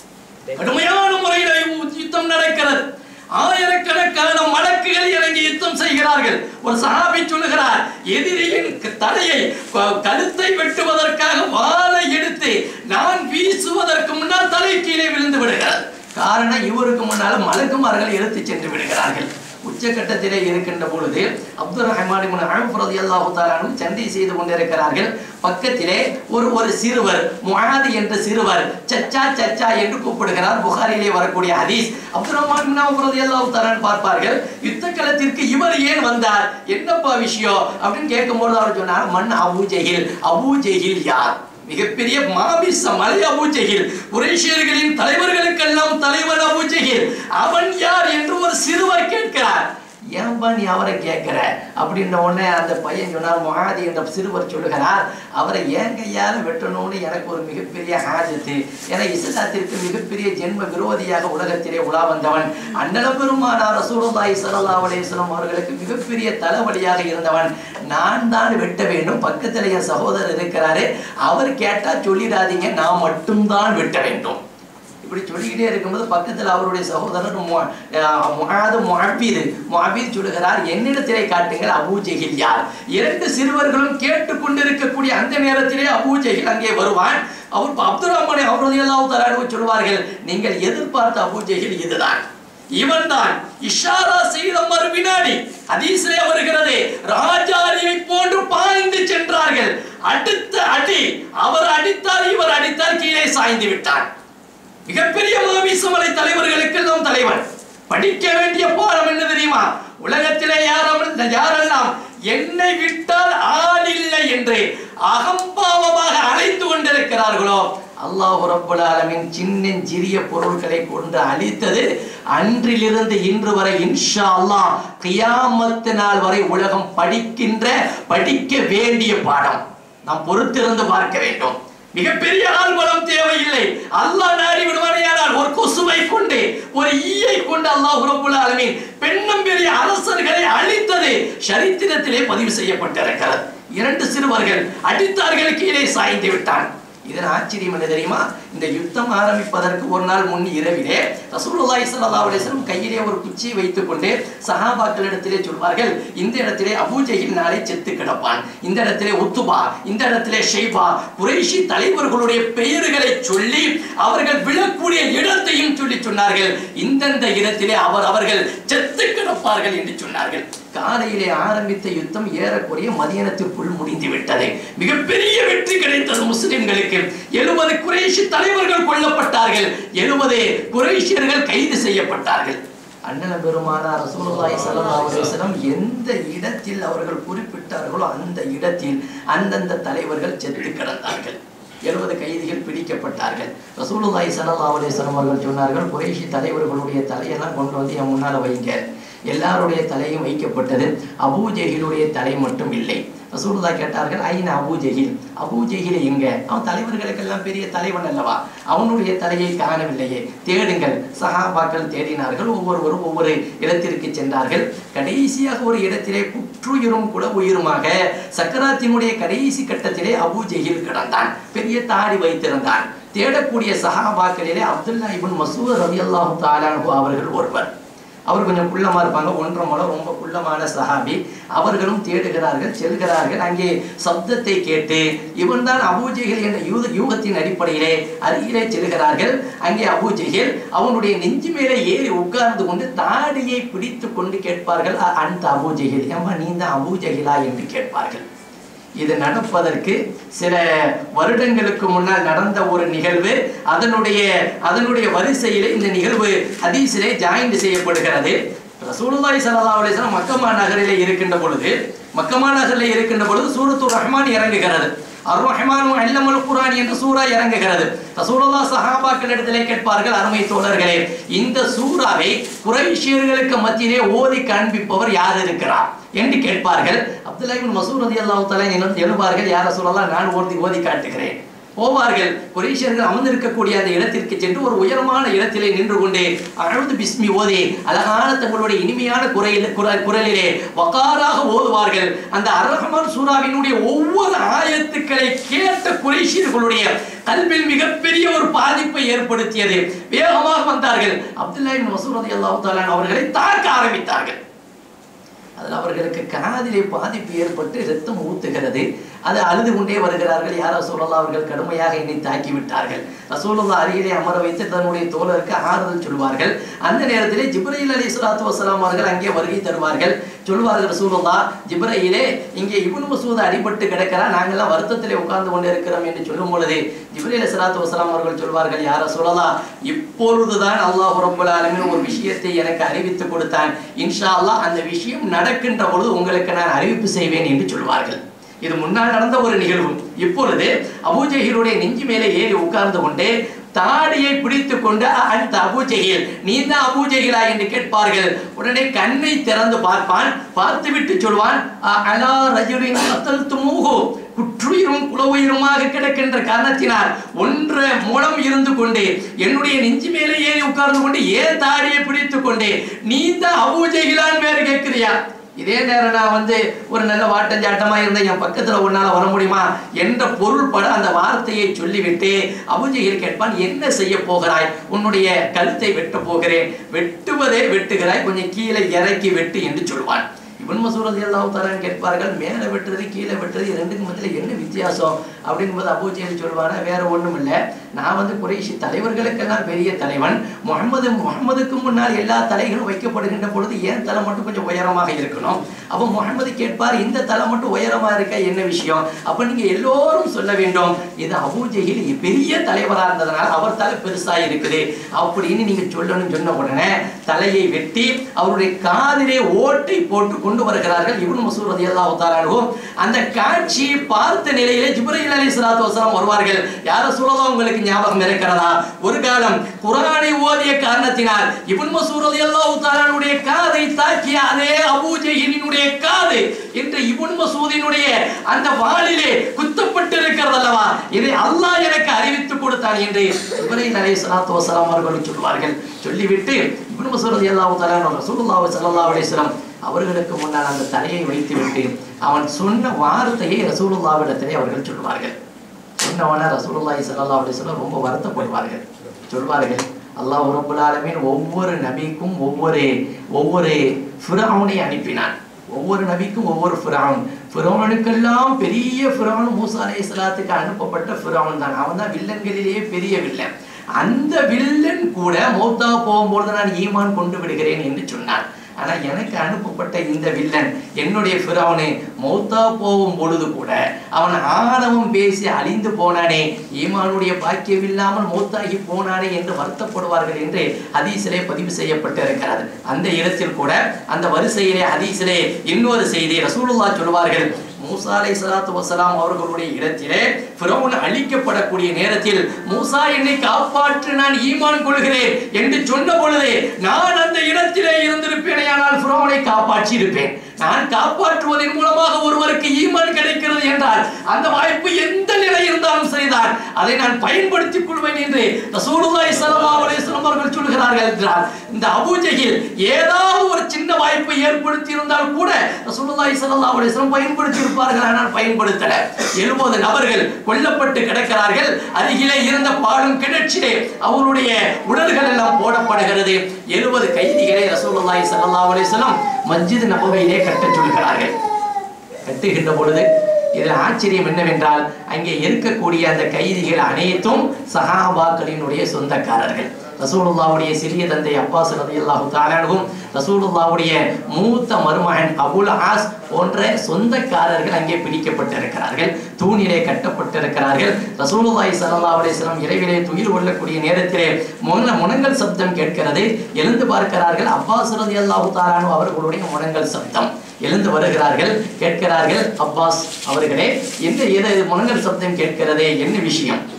கடுமையான முறையில் யுத்தம் நடக்கிறது ஆயிரக்கணக்கான மலக்குகள் இறங்கி யுத்தம் செய்கிறார்கள் ஒரு சஹாபி சொல்லுகிறார் எதிரியின் க- தலையை க- கழுத்தை வெட்டுவதற்காக வாளை எடுத்து நான் வீசுவதற்கு முன்னால் தலை கீழே விழுந்து விடுகிறது காரணம் இவருக்கு முன்னால மலக்குமார்கள் எடுத்து சென்று விடுகிறார்கள் உச்சகட்டத்திலே இருக்கின்ற பொழுது அப்துல் ரஹ்மான் இப்னு அவுஃப் ரலியல்லாஹு தஆலா அன்ஹு சண்டை செய்து கொண்டிருக்கிறார்கள் பக்கத்திலே ஒரு ஒரு சிறுவர் முஆது என்ற சிறுவர் சச்சா சச்சா என்று கூப்பிடுகிறார் புகாரிலே வரக்கூடிய ஹதீஸ் அப்துல் ரஹ்மான் இப்னு அவுஃப் ரலியல்லாஹு தஆலா அன்ஹு பார்ப்பார்கள் யுத்த களத்திற்கு இவர் ஏன் வந்தார் என்னப்பா விஷயம் அப்படின்னு கேட்கும்போது அவர் சொன்னார் மன் அபூ ஜஹில் அபூ ஜஹில் யார் மிகப்பெரிய மாபிச மலை அபூ ஜஹில் குறைஷியர்களின் தலைவர்களுக்கெல்லாம் தலைவன் அபூ ஜஹில் அவன் யார் என்று ஒரு சிறுவர் கேட்கிறார் ஏன்பா நீ அவரை கேட்கிற அப்படின்ன உடனே அந்த பையன் சொன்னார் முகாதி என்ற சிறுவர் சொல்லுகிறார் அவரை ஏன் கையால வெட்டணும்னு எனக்கு ஒரு மிகப்பெரிய ஹாஜத்து என இஸ்லாத்திற்கு மிகப்பெரிய ஜென்ம விரோதியாக உலகத்திலே உலா வந்தவன் அண்ணல பெருமானார் ரசூலுல்லாஹி ஸல்லல்லாஹு அலைஹி வஸல்லம் அவர்களுக்கு மிகப்பெரிய தலைவலியாக இருந்தவன் நான் தான் வெட்ட வேண்டும் பக்கத்துல என் சகோதரர் இருக்கிறாரு அவர் கேட்டா சொல்லிடாதீங்க நான் மட்டும்தான் வெட்ட வேண்டும் இப்படி சொல்லிக்கிட்டே இருக்கும்போது பக்கத்தில் அவருடைய சகோதரர் மு- அஹ் முஆது முஅப்பீது முஅப்பீத் சொல்லுகிறார் என்னிடத்திலே காட்டுங்கள் அபூ ஜஹில் யார் இரண்டு சிறுவர்களும் கேட்டுக்கொண்டிருக்கக்கூடிய அந்த நேரத்திலே அபூ ஜஹில் அங்கே வருவான் அவர் அப்துல் ரஹ்மான் அவரது எல்லாம் தரானு சொல்வார்கள் நீங்கள் எதிர்பார்த்த அபூ ஜஹில் இதுதான் இவன்தான் இஷாரா செய்த மறு வினாடி ஹதீஸிலே வருகிறது ராஜாரியை போன்று பாய்ந்து சென்றார்கள் அடுத்த அடி அவர் அடித்தார் இவர் அடித்தார் கீழே சாய்ந்து விட்டார் மிகப்பெரிய மாமிசமலை தலைவர்களுக்கெல்லாம் தலைவன் படிக்க வேண்டிய பாடம் என்ன தெரியுமா உலகத்திலே யாரும் யாரெல்லாம் என்னை விட்டால் ஆள் இல்லை என்று அகம்பாவமாக அழைத்து கொண்டிருக்கிறார்களோ அல்லாஹ் ரப்பல் ஆலமீன் சின்னஞ்சிறிய பொருட்களை கொண்டு அழித்தது அன்றிலிருந்து இன்று வரை இன்ஷா அல்லாஹ் கியாமத்து நாள் வரை உலகம் படிக்கின்ற படிக்க வேண்டிய பாடம் நாம் பொறுத்திருந்து பார்க்க வேண்டும் மிகப்பெரிய ஆள்பலம் தேவையில்லை அல்லாஹ் நாடி விடுவானையானால் ஒரு கொசுவை கொண்டு ஒரு ஈயை கொண்டு அல்லாஹ் ரப்புல் ஆலமீன் பெண்ணும் பெரிய அரசர்களை அழித்தது சரித்திரத்திலே பதிவு செய்யப்பட்டிருக்கிறது இரண்டு சிறுவர்கள் அடித்தார்கள் கீழே சாய்ந்து விட்டான் இதன் ஆச்சரியம் என்ன தெரியுமா இந்த யுத்தம் ஆரம்பிப்பதற்கு ஒரு நாள் முன் இரவிலே ரசூலுல்லாஹி ஸல்லல்லாஹு அலைஹி வஸல்லம் கையிலே ஒரு குச்சியை வைத்துக்கொண்டு சஹாபாக்களிடத்திலே சொல்வார்கள் இந்த இடத்திலே அபூ ஜஹில் நாளை செத்து கிடப்பான் இந்த இடத்திலே உத்துபா இந்த இடத்திலே ஷைபா குறைஷி தலைவர்களுடைய பெயர்களை சொல்லி அவர்கள் விழக்கூடிய இடத்தையும் சொல்லி சொன்னார்கள் இந்தந்த இடத்திலே அவர் அவர்கள் செத்து கிடப்பார்கள் என்று சொன்னார்கள் காலையிலே ஆரம்பித்த யுத்தம் ஏறக்குறைய மதியானத்திற்குள் முடிந்து விட்டது மிகப்பெரிய வெற்றி கிடைத்தது முஸ்லிம்களுக்கு எழுபது குறைஷி தலைவர்கள் கொல்லப்பட்டார்கள் எழுபது குறைஷியர்கள் கைது செய்யப்பட்டார்கள் அண்ணன பெருமானார் ரசூலுல்லாஹி ஸல்லல்லாஹு அலைஹி வஸல்லம் எந்த இடத்தில் அவர்கள் குறிப்பிட்டார்களோ அந்த இடத்தில் அந்தந்த தலைவர்கள் செத்து கிடந்தார்கள் எழுபது கைதிகள் பிடிக்கப்பட்டார்கள் ரசூலுல்லாஹி ஸல்லல்லாஹு அலைஹி வஸல்லம் அவர்கள் சொன்னார்கள் குறைஷி தலைவர்களுடைய தலையெல்லாம் கொண்டு வந்து என் முன்னால வைங்க எல்லாருடைய தலையும் வைக்கப்பட்டது அபூ ஜஹிலுடைய தலை மட்டும் இல்லை ரசூலுல்லா கேட்டார்கள் ஐன அபூ ஜஹில் அபூ ஜஹில் எங்க அவன் தலைவர்களுக்கெல்லாம் பெரிய தலைவன் அல்லவா அவனுடைய தலையை காணவில்லையே தேடுங்கள் சஹாபாக்கள் தேடினார்கள் ஒவ்வொருவரும் ஒவ்வொரு இடத்திற்கு சென்றார்கள் கடைசியாக ஒரு இடத்திலே புற்றுயிரும் குல உயிருமாக சக்கராத்தினுடைய கடைசி கட்டத்திலே அபூ ஜஹில் கிடந்தான் பெரிய தாடி வைத்திருந்தான் தேடக்கூடிய சஹாபாக்களிலே அப்துல்லா இப்னு மசூத் ரலியல்லாஹு தஆலாஹு அவர்கள் ஒருவர் அவர் கொஞ்சம் குள்ளமா இருப்பாங்க ஒன்றரை முளை ரொம்ப குள்ளமான சஹாபி அவர்களும் தேடுகிறார்கள் செல்கிறார்கள் அங்கே சப்தத்தை கேட்டு இவன் தான் அபூஜெகில் என்ற யூத யூகத்தின் அடிப்படையிலே அருகிலே செல்கிறார்கள் அங்கே அபூஜெகில் அவனுடைய நெஞ்சு மேலே ஏறி உட்கார்ந்து கொண்டு தாடியை பிடித்து கொண்டு கேட்பார்கள் "அ- அந்த அபூஜெகில் ஏம்மா நீ தான் அபூஜெகிலா என்று கேட்பார்கள் இது நடப்பதற்கு சில வருடங்களுக்கு முன்னால் நடந்த ஒரு நிகழ்வு அதனுடைய அதனுடைய வரிசையிலே இந்த நிகழ்வு ஹதீஸிலே ஜாயிண்ட் செய்யப்படுகிறது ரசூலுல்லாஹி ஸல்லல்லாஹு அலைஹி வஸல்லம் மக்கமா நகரிலே இருக்கின்ற பொழுது மக்கமா நகரிலே இருக்கின்ற பொழுது சூரத்துர் ரஹ்மான் இறங்குகிறது அர் ரஹ்மான் அல்லமல் குர்ஆன் என்ற சூரா இறங்குகிறது ரசூலுல்லாஹ் சஹாபாக்களிடத்திலே கேட்பார்கள் அருமை தோழர்களே இந்த சூராவை குறைஷியர்களுக்கு மத்தியிலே ஓதி காண்பிப்பவர் யார் இருக்கிறார் என்று கேட்பார்கள் அப்துல்லா இப்னு மசூத் ரலியல்லாஹு தஆலா எழு- எழுவார்கள் யார் ரசூலல்லாஹ் நான் ஓதி ஓதி காட்டுகிறேன்
போவார்கள் குரேஷியர்கள் அமர்ந்திருக்கக்கூடிய அந்த இடத்திற்கு சென்று ஒரு உயரமான இடத்திலே நின்று கொண்டு அழுது பிஸ்மி ஓதி அழகான தங்களுடைய இனிமையான குறையில் குர- குரலிலே வக்காராக ஓதுவார்கள் அந்த அரஹமான் சூறாவினுடைய ஒவ்வொரு ஆயத்துக்களை கேட்ட குறைஷியர்களுடைய கல்வியில் மிகப்பெரிய ஒரு பாதிப்பை ஏற்படுத்தியது வேகமாக வந்தார்கள் அப்துல்லா இப்னு மசூத் ரலியல்லாஹு தஆலா அவர்களை தாக்க ஆரம்பித்தார்கள் அதில் அவர்களுக்கு காதிலே பாதிப்பு ஏற்பட்டு ரத்தம் ஊத்துகிறது அது அழுது கொண்டே வருகிறார்கள் யார் ரசூலுல்லாஹ் அவர்கள் கடுமையாக என்னை தாக்கி விட்டார்கள் ரசூலுல்லாஹ் அருகிலே அமர வைத்து தன்னுடைய தோழருக்கு ஆறுதல் சொல்வார்கள் அந்த நேரத்திலே ஜிப்ரீல் அலி சலாத்து வசலாம் அவர்கள் அங்கே வருகை தருவார்கள் சொல்வார்கள் ரசூலுல்லாஹ் ஜிப்ரீலே இங்கே இப்னு மசூத் அடிபட்டு கிடக்கிறா நாங்கெல்லாம் வருத்தத்திலே உட்கார்ந்து கொண்டு இருக்கிறோம் என்று சொல்லும் பொழுது ஜிப்ரீல் சலாத்து வசலாம் அவர்கள் சொல்வார்கள் யார் ரசூலுல்லாஹ் இப்பொழுதுதான் அல்லாஹ் ரப்பல் ஆலமீன் ஒரு விஷயத்தை எனக்கு அறிவித்து கொடுத்தான் இன்ஷா அல்லாஹ் அந்த விஷயம் நடக்கின்ற பொழுது உங்களுக்கு நான் அறிவிப்பு செய்வேன் என்று சொல்வார்கள் இது முன்னால் நடந்த ஒரு நிகழ்வு இப்பொழுது அபூஜஹிலுடைய நெஞ்சு மேலே ஏறி உட்கார்ந்து கொண்டு தாடியை பிடித்து கொண்டு அந்த அபூஜஹில் நீ தான் அபூஜஹிலா என்று கேட்பார்கள் உடனே கண்ணை திறந்து பார்ப்பான் பார்த்துவிட்டு சொல்வான் "அ- அலா ரஜுலின் கத்தல்துமூஹு குற்றுயிரும் குலவுயிருமாக கிடக்கின்ற காரணத்தினால் ஒன்ற மூலம் இருந்து கொண்டு என்னுடைய நெஞ்சு மேலே ஏறி உட்கார்ந்து கொண்டு ஏன் தாடியை பிடித்து கொண்டு நீ தான் அபூஜைகளான் வேறு கேட்கிறியா இதே நேரம் நான் வந்து ஒரு நல்ல வாட்டஞ்சாட்டமா இருந்த என் பக்கத்துல உன்னால வர முடியுமா என்ற பொருள்பட அந்த வார்த்தையை சொல்லிவிட்டு அபுஜெயில் கேட்பான் என்ன செய்ய போகிறாய் உன்னுடைய கழுத்தை வெட்ட போகிறேன் வெட்டுவதே வெட்டுகிறாய் கொஞ்சம் கீழே இறக்கி வெட்டு என்று சொல்வான் இவன் மசூரதி எல்லாம் தரன் கேட்பார்கள் மேலே வெட்டுறது கீழே வெட்டுறது இது ரெண்டுக்கு மத்தியில் என்ன வித்தியாசம் அப்படிங்கும்போது அபூஜெயில் சொல்வானா வேற ஒண்ணும் இல்லை நான் வந்து குறைஷி தலைவர்களுக்கெல்லாம் பெரிய தலைவன் முகமது முகமதுக்கு முன்னால் எல்லா தலைகளும் வைக்கப்படுகின்ற பொழுது ஏன் தலை மட்டும் கொஞ்சம் உயரமாக இருக்கணும் அப்போ முகமது கேட்பார் இந்த தலை மட்டும் உயரமா இருக்க என்ன விஷயம் அப்ப நீங்க எல்லோரும் சொல்ல வேண்டும் இது அபூஜெயில் பெரிய தலைவரா இருந்ததுனால அவர் தலை பெருசா இருக்குது அப்படின்னு நீங்க சொல்லணும் சொன்ன உடனே தலையை வெட்டி அவருடைய காதிலே ஓட்டை போட்டு கொண்டு வருகிறார்கள் இவன் மசூர் ரலியல்லாஹு தஆலா அன்ஹு அந்த காட்சியை பார்த்த நிலையிலே ஜிப்ரீல் அலைஹிஸ்ஸலாத்து வஸலாம் வருவார்கள் யார சொல்லலாம் உங்களுக்கு ஞாபகம் இருக்கிறதா ஒரு காலம் குர்ஆனை ஓதிய காரணத்தினால் இப்னு மசூர் ரலியல்லாஹு தஆலா அன்ஹுடைய காதை தாக்கிய அதே அபூ ஜஹிலினுடைய காது இன்று இப்னு மசூதினுடைய அந்த வாளிலே குத்தப்பட்டு இருக்கிறது அல்லவா இதை அல்லாஹ் எனக்கு அறிவித்து கொடுத்தான் என்று ஜிப்ரீல் அலைஹிஸ்ஸலாத்து வஸலாம் அவர்கள் சொல்வார்கள் சொல்லிவிட்டு இப்னு மசூத் ரலியல்லாஹு தஆலா அன்ஹு ரசூலுல்லாஹி ஸல்லல்லாஹு அலைஹி வஸல்லம் அவர்களுக்கு முன்னால் அந்த தலையை வைத்துவிட்டு அவன் சொன்ன வார்த்தையை ரசூலுல்லாவிடத்திலே அவர்கள் சொல்வார்கள் சொன்னவன ரசூலுல்லாஹி ஸல்லல்லாஹு அலைஹி வஸல்லம் ரொம்ப வருத்தப்படுவார்கள் சொல்வார்கள் அல்லாஹ் ரப்பல் ஆலமீன் ஒவ்வொரு நபிக்கும் ஒவ்வொரு ஒவ்வொரு ஃபிரௌனை அனுப்பினான் ஒவ்வொரு நபிக்கும் ஒவ்வொரு ஃபிரௌன் ஃபிரௌனுக்கெல்லாம் பெரிய ஃபிரௌன் மூசா அலைஹிஸ்ஸலாத்துக்கு அனுப்பப்பட்ட ஃபிரௌன் தான் அவன் தான் வில்லன்களிலேயே பெரிய வில்லன் அந்த வில்லன் கூட மௌத்தா போகும்போது நான் ஈமான் கொண்டு விடுகிறேன் என்று சொன்னான் ஆனா எனக்கு அனுப்பப்பட்ட இந்த வில்லன் என்னுடைய ஃபிரௌனு மௌத்தா போகும் பொழுது கூட அவன் ஆணவம் பேசி அழிந்து போனானே ஈமானுடைய பாக்கியம் இல்லாமல் மௌத்தாகி போனானே என்று வருத்தப்படுவார்கள் என்று ஹதீஸிலே பதிவு செய்யப்பட்டிருக்கிறது அந்த இடத்தில் கூட அந்த வரிசையிலே ஹதீஸிலே இன்னொரு செய்தி ரசூலுல்லாஹ் சொல்வார்கள் மூசா அலை சலாத்து வசலாம் அவர்களுடைய இடத்திலே ஃபிரௌன் அழிக்கப்படக்கூடிய நேரத்தில் மூசா என்னை காப்பாற்று நான் ஈமான் கொள்கிறேன் என்று சொன்ன பொழுது நான் அந்த இடத்திலே இருந்திருப்பேனே ஆனால் ஃபிரௌனை காப்பாற்றி இருப்பேன் நான் காப்பாற்றுவதன் மூலமாக ஒருவருக்கு ஈமான் கிடைக்கிறது என்றால் அந்த வாய்ப்பு எந்த நிலை இருந்தாலும் சரிதான் அதை நான் பயன்படுத்திக் கொள்வேன் என்று ரசூலுல்லாஹி ஸல்லல்லாஹு அலைஹி வஸல்லம் அவர்கள் சொல்கிறார்கள் என்றால் இந்த அபூஜஹில் ஏதாவது ஒரு சின்ன வாய்ப்பை ஏற்படுத்தி இருந்தால் கூட ரசூலுல்லாஹி ஸல்லல்லாஹு அலைஹி வஸல்லம் பயன்படுத்தி இருப்பார்கள் ஆனால் பயன்படுத்தல எழுபது நபர்கள் கொல்லப்பட்டு கிடக்கிறார்கள் அருகிலே இருந்த பாலும் கிணற்றிலே அவருடைய உடல்கள் எல்லாம் போடப்படுகிறது எழுபது கைதிகளை ரசூலுல்லாஹி ஸல்லல்லாஹு அலைஹி வஸல்லம் மஸ்ஜித் நபவியிலே கட்டச் சொல்கிறார்கள் கட்டுகின்ற பொழுது இதில் ஆச்சரியம் என்னவென்றால் அங்கே இருக்கக்கூடிய அந்த கைதிகள் அனைத்தும் சஹாபாக்களினுடைய சொந்தக்காரர்கள் ரசூலுல்லாவுடைய சிறிய தந்தை அப்பாஸ் ரலியல்லாஹு தஆலாவும் ரசூலுல்லாவுடைய மூத்த மருமகன் அபுல் ஆஸ் போன்ற சொந்தக்காரர்கள் அங்கே பிடிக்கப்பட்டிருக்கிறார்கள் தூணிலே கட்டப்பட்டிருக்கிறார்கள் ரசூலுல்லாஹி ஸல்லல்லாஹு அலைஹி வஸல்லம் இறைவிலே துயில் கொள்ளக்கூடிய நேரத்திலே முன முனங்கல் சப்தம் கேட்கிறது எழுந்து பார்க்கிறார்கள் அப்பாஸ் ரலியல்லாஹு தஆலா அவர்களுடைய முனங்கல் சப்தம் எழுந்து வருகிறார்கள் கேட்கிறார்கள் அப்பாஸ் அவர்களே என்ன ஏதோ இது முனங்கல் சப்தம் கேட்கிறதே என்ன விஷயம்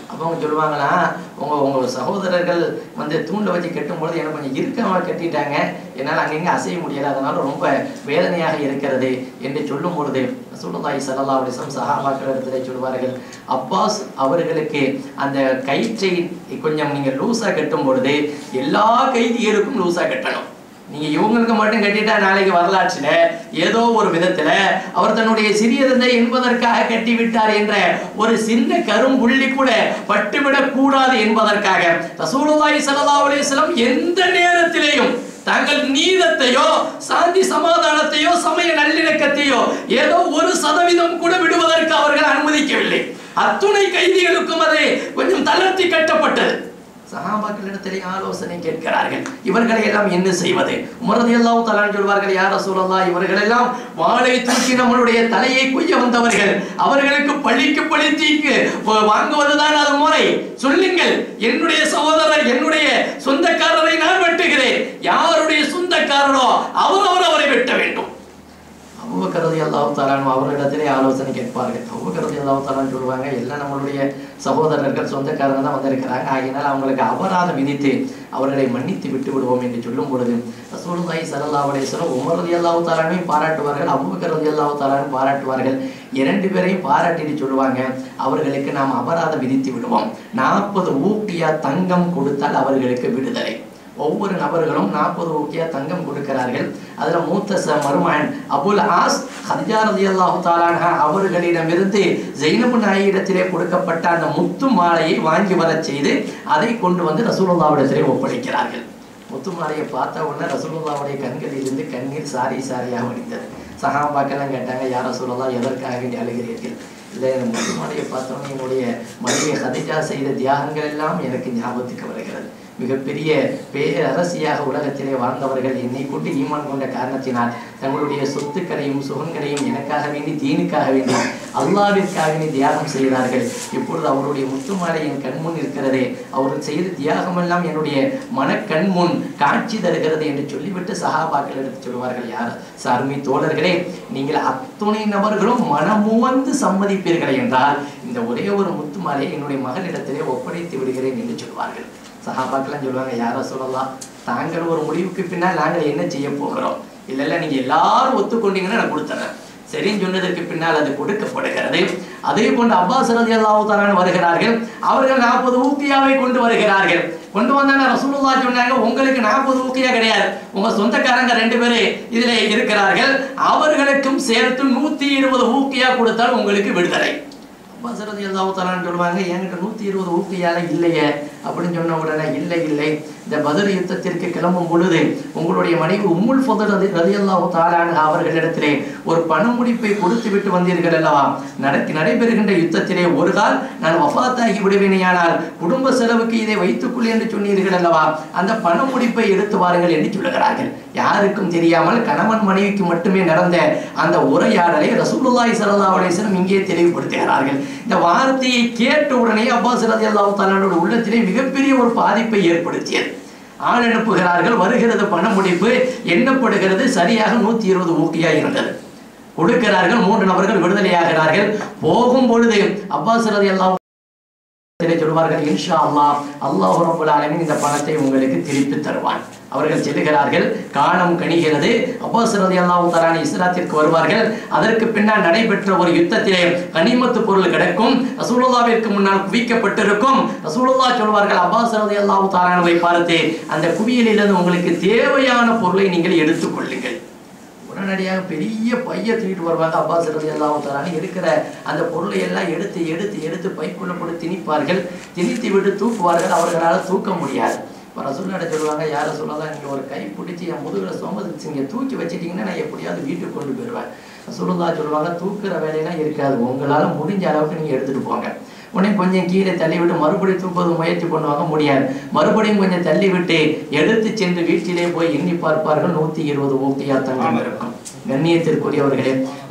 அப்போ அவங்க சொல்லுவாங்களா உங்க உங்க சகோதரர்கள் வந்து தூண்ல வச்சு கட்டும்பொழுது எனக்கு கொஞ்சம் இறுக்கமா கட்டிட்டாங்க என்னால் அங்கங்க அசைய முடியல அதனால ரொம்ப வேதனையாக இருக்கிறது என்று சொல்லும் பொழுது ரசூலுல்லாஹி ஸல்லல்லாஹு அலைஹி வஸல்லம் சஹாபாக்கள் இடத்திலே சொல்வார்கள் அப்பாஸ் அவர்களுக்கு அந்த கயிற்றை கொஞ்சம் நீங்க லூசா கட்டும் பொழுது எல்லா கைதிகளுக்கும் லூசா கட்டணும் நீங்க இவங்களுக்கு மட்டும் கட்டிட்டா நாளைக்கு வரலாற்றுல ஏதோ ஒரு விதத்துல அவர் தன்னுடைய சிறிய தந்தை என்பதற்காக கட்டி விட்டார் என்ற ஒரு சின்ன கரும்புள்ளி கூட பட்டுவிடக் கூடாது என்பதற்காக ரசூலுல்லாஹி ஸல்லல்லாஹு அலைஹி வஸல்லம் எந்த நேரத்திலேயும் தங்கள் நீதத்தையோ சாந்தி சமாதானத்தையோ சமய நல்லிணக்கத்தையோ ஏதோ ஒரு சதவீதம் கூட விடுவதற்கு அவர்கள் அனுமதிக்கவில்லை அத்துணை கைதிகளுக்கும் அது கொஞ்சம் தளர்த்தி கட்டப்பட்டது சஹாபாக்களிடத்திலே ஆலோசனை கேட்கிறார்கள் இவர்களை எல்லாம் என்ன செய்வது உமரது எல்லாம் தலான் சொல்வார்கள் யார் சூழல்லா இவர்கள் எல்லாம் வாளை தூக்கி நம்மளுடைய தலையை குய்ய வந்தவர்கள் அவர்களுக்கு பழிக்கு பழி தீக்கு வாங்குவதுதான் அது முறை சொல்லுங்கள் என்னுடைய சகோதரர் என்னுடைய சொந்தக்காரரை நான் வெட்டுகிறேன் யாருடைய சொந்தக்காரரோ அவர் அவர் அவரை வெட்ட வேண்டும் அபுபக்கரதி அல்லாஹ் தாலான் அவர்களிடத்திலே ஆலோசனை கேட்பார்கள் அபுபக்கரதி அல்லாஹ் தாலான் சொல்லுவாங்க எல்லாம் நம்மளுடைய சகோதரர்கள் சொந்தக்காரங்க தான் வந்திருக்கிறாங்க ஆகினால் அவங்களுக்கு அபராதம் விதித்து அவர்களை மன்னித்து விட்டு விடுவோம் என்று சொல்லும் பொழுது ரசூலுல்லாஹி ஸல்லல்லாஹு அலைஹி வஸல்லம் உமர் ரலியல்லாஹு தஆலாவையும் பாராட்டுவார்கள் அபூபக்கர் ரலியல்லாஹு தஆலாவையும் பாராட்டுவார்கள் இரண்டு பேரையும் பாராட்டிட்டு சொல்லுவாங்க அவர்களுக்கு நாம் அபராதம் விதித்து விடுவோம் நாற்பது ஊக்கியா தங்கம் கொடுத்தால் அவர்களுக்கு விடுதலை ஒவ்வொரு நபர்களும் நாற்பது ஊக்கியா தங்கம் கொடுக்கிறார்கள் அதுல மூத்த ச மருமகன் அபுல் ஆஸ் ஹதிஜா ரலியல்லாஹு தஆலா அவர்களிடமிருந்து ஜெயினபு நாயிடத்திலே கொடுக்கப்பட்ட அந்த முத்து மாலையை வாங்கி வரச் செய்து அதை கொண்டு வந்து ரசூலுல்லாவிடத்திலே ஒப்படைக்கிறார்கள் முத்து மாலையை பார்த்த உடனே ரசூலுல்லாவுடைய கண்களில் இருந்து கண்ணீர் சாரி சாரியாக வடித்தது சஹாபாக்கெல்லாம் கேட்டாங்க யார சொல்லலாம் எதற்காக வேண்டி அழுகிறீர்கள் இல்லை இந்த முத்து மாலையை பார்த்தோன்னே என்னுடைய மனைவி ஹதிஜா செய்த தியாகங்கள் எல்லாம் எனக்கு ஞாபகத்துக்கு வருகிறது மிகப்பெரிய பேரரசியாக உலகத்திலே வாழ்ந்தவர்கள் என்னை கொண்டு ஈமான் கொண்ட காரணத்தினால் தங்களுடைய சொத்துக்களையும் சுகங்களையும் எனக்காக வேண்டி தீனுக்காக வேண்டி அல்லாவிற்காக வேண்டி தியாகம் செய்கிறார்கள் இப்பொழுது அவருடைய முத்துமாலை என் கண்முன் இருக்கிறதே அவர் செய்த தியாகமெல்லாம் என்னுடைய மனக்கண் முன் காட்சி தருகிறது என்று சொல்லிவிட்டு சகாபாக்கள் எடுத்து சொல்வார்கள் யார் சார்மி தோழர்களே நீங்கள் அத்துணை நபர்களும் மனமுவந்து சம்மதிப்பீர்கள் என்றால் இந்த ஒரே ஒரு முத்துமாலை என்னுடைய மகளிடத்திலே ஒப்படைத்து விடுகிறேன் என்று சொல்வார்கள் சஹாபாக்கெல்லாம் சொல்லுவாங்க யார சொல்லலாம் தாங்கள் ஒரு முடிவுக்கு பின்னால் நாங்கள் என்ன செய்ய போகிறோம் இல்ல இல்ல நீங்க எல்லாரும் ஒத்துக்கொண்டீங்கன்னா நான் கொடுத்துறேன் சரின்னு சொன்னதற்கு பின்னால் அது கொடுக்கப்படுகிறது அதே போன்று அப்பாஸ் ரதி அல்லாஹாலான் வருகிறார்கள் அவர்கள் நாற்பது ஊக்கியாவை கொண்டு வருகிறார்கள் கொண்டு வந்தாங்க ரசூலுல்லா சொன்னாங்க உங்களுக்கு நாற்பது ஊக்கியா கிடையாது உங்க சொந்தக்காரங்க ரெண்டு பேரு இதுல இருக்கிறார்கள் அவர்களுக்கும் சேர்த்து நூத்தி இருபது ஊக்கியா கொடுத்தால் உங்களுக்கு விடுதலை பசரதி அல்லாஹாலான்னு சொல்லுவாங்க என்கிட்ட நூத்தி இருபது ஊக்கியால இல்லையே அப்படின்னு சொன்ன உடனே இல்லை இல்லை இந்த பதில் யுத்தத்திற்கு கிளம்பும் பொழுது உங்களுடைய மனைவி உம்முல் ஃபதர் ரதி ரதி அல்லாஹு தாலான அவர்களிடத்திலே ஒரு பணமுடிப்பை கொடுத்து விட்டு வந்தீர்கள் அல்லவா நடக்கி நடைபெறுகின்ற யுத்தத்திலே ஒரு கால் நான் வஃபாத்தாகி விடுவேனையானால் குடும்ப செலவுக்கு இதை வைத்துக்கொள் என்று சொன்னீர்கள் அல்லவா அந்த பணமுடிப்பை எடுத்து வாருங்கள் என்று சொல்லுகிறார்கள் யாருக்கும் தெரியாமல் கணவன் மனைவிக்கு மட்டுமே நடந்த அந்த உரையாடலை ரசூலுல்லாஹி ஸல்லல்லாஹு அலைஹி வஸல்லம் இங்கே தெளிவுபடுத்துகிறார்கள் இந்த வார்த்தையை கேட்ட உடனே அப்பாஸ் ரலியல்லாஹு தஆலாவோட உள்ளத்திலே மிகப்பெரிய ஒரு பாதிப்பை ஏற்படுத்தியது ஆள் அனுப்புகிறார்கள் வருகிறது பண முடிப்பு எண்ணப்படுகிறது சரியாக நூத்தி இருபது ஊக்கியா இருந்தது கொடுக்கிறார்கள் மூன்று நபர்கள் விடுதலையாகிறார்கள் போகும் பொழுது அப்பாஸ் ரலியல்லாஹு இதிலே சொல்வார்கள் இன்ஷா அல்லாஹ் அல்லாஹ் ரப்பல் ஆலமீன் இந்த பணத்தை உங்களுக்கு திருப்பி தருவான் அவர்கள் செல்லுகிறார்கள் காலம் கணிகிறது அப்பாஸ் ரலியல்லாஹு தஆலா இஸ்லாத்திற்கு வருவார்கள் அதற்கு பின்னால் நடைபெற்ற ஒரு யுத்தத்திலே கனிமத்து பொருள் கிடைக்கும் ரசூலுல்லாவிற்கு முன்னால் குவிக்கப்பட்டிருக்கும் ரசூலுல்லாஹ் சொல்வார்கள் அப்பாஸ் ரலியல்லாஹு தஆலாவை பார்த்து அந்த குவியலிலிருந்து உங்களுக்கு தேவையான பொருளை நீங்கள் எடுத்துக்கொள்ளுங்கள் உடனடியாக பெரிய பைய தூக்கிட்டு வருவாங்க அப்பாஸ் ரதி எல்லாம் தரானு இருக்கிற அந்த பொருளை எல்லாம் எடுத்து எடுத்து எடுத்து பைக்குள்ள போட்டு திணிப்பார்கள் திணித்து விட்டு தூக்குவார்கள் அவர்களால் தூக்க முடியாது இப்போ ரசூல்லாட்ட சொல்லுவாங்க யாரை சொல்லலாம் நீங்கள் ஒரு கை பிடிச்சி என் முதுகில் சுமந்து இங்கே தூக்கி வச்சிட்டீங்கன்னா நான் எப்படியாவது வீட்டுக்கு கொண்டு போயிடுவேன் ரசூலுல்லா சொல்லுவாங்க தூக்குற வேலையெல்லாம் இருக்காது உங்களால் முடிஞ்ச அளவுக்கு நீங்கள் எடுத்துகிட்டு போங்க உடனே கொஞ்சம் கீழே தள்ளி விட்டு மறுபடியும் தூக்குவது முயற்சி பண்ணுவாங்க முடியாது மறுபடியும் கொஞ்சம் தள்ளி விட்டு எடுத்து சென்று வீட்டிலே போய் எண்ணி பார்ப்பார்கள் நூத்தி இருபது ஊக்கியா தங்கம் இருக்கும் கண்ணியத்திற்குரியவர்களே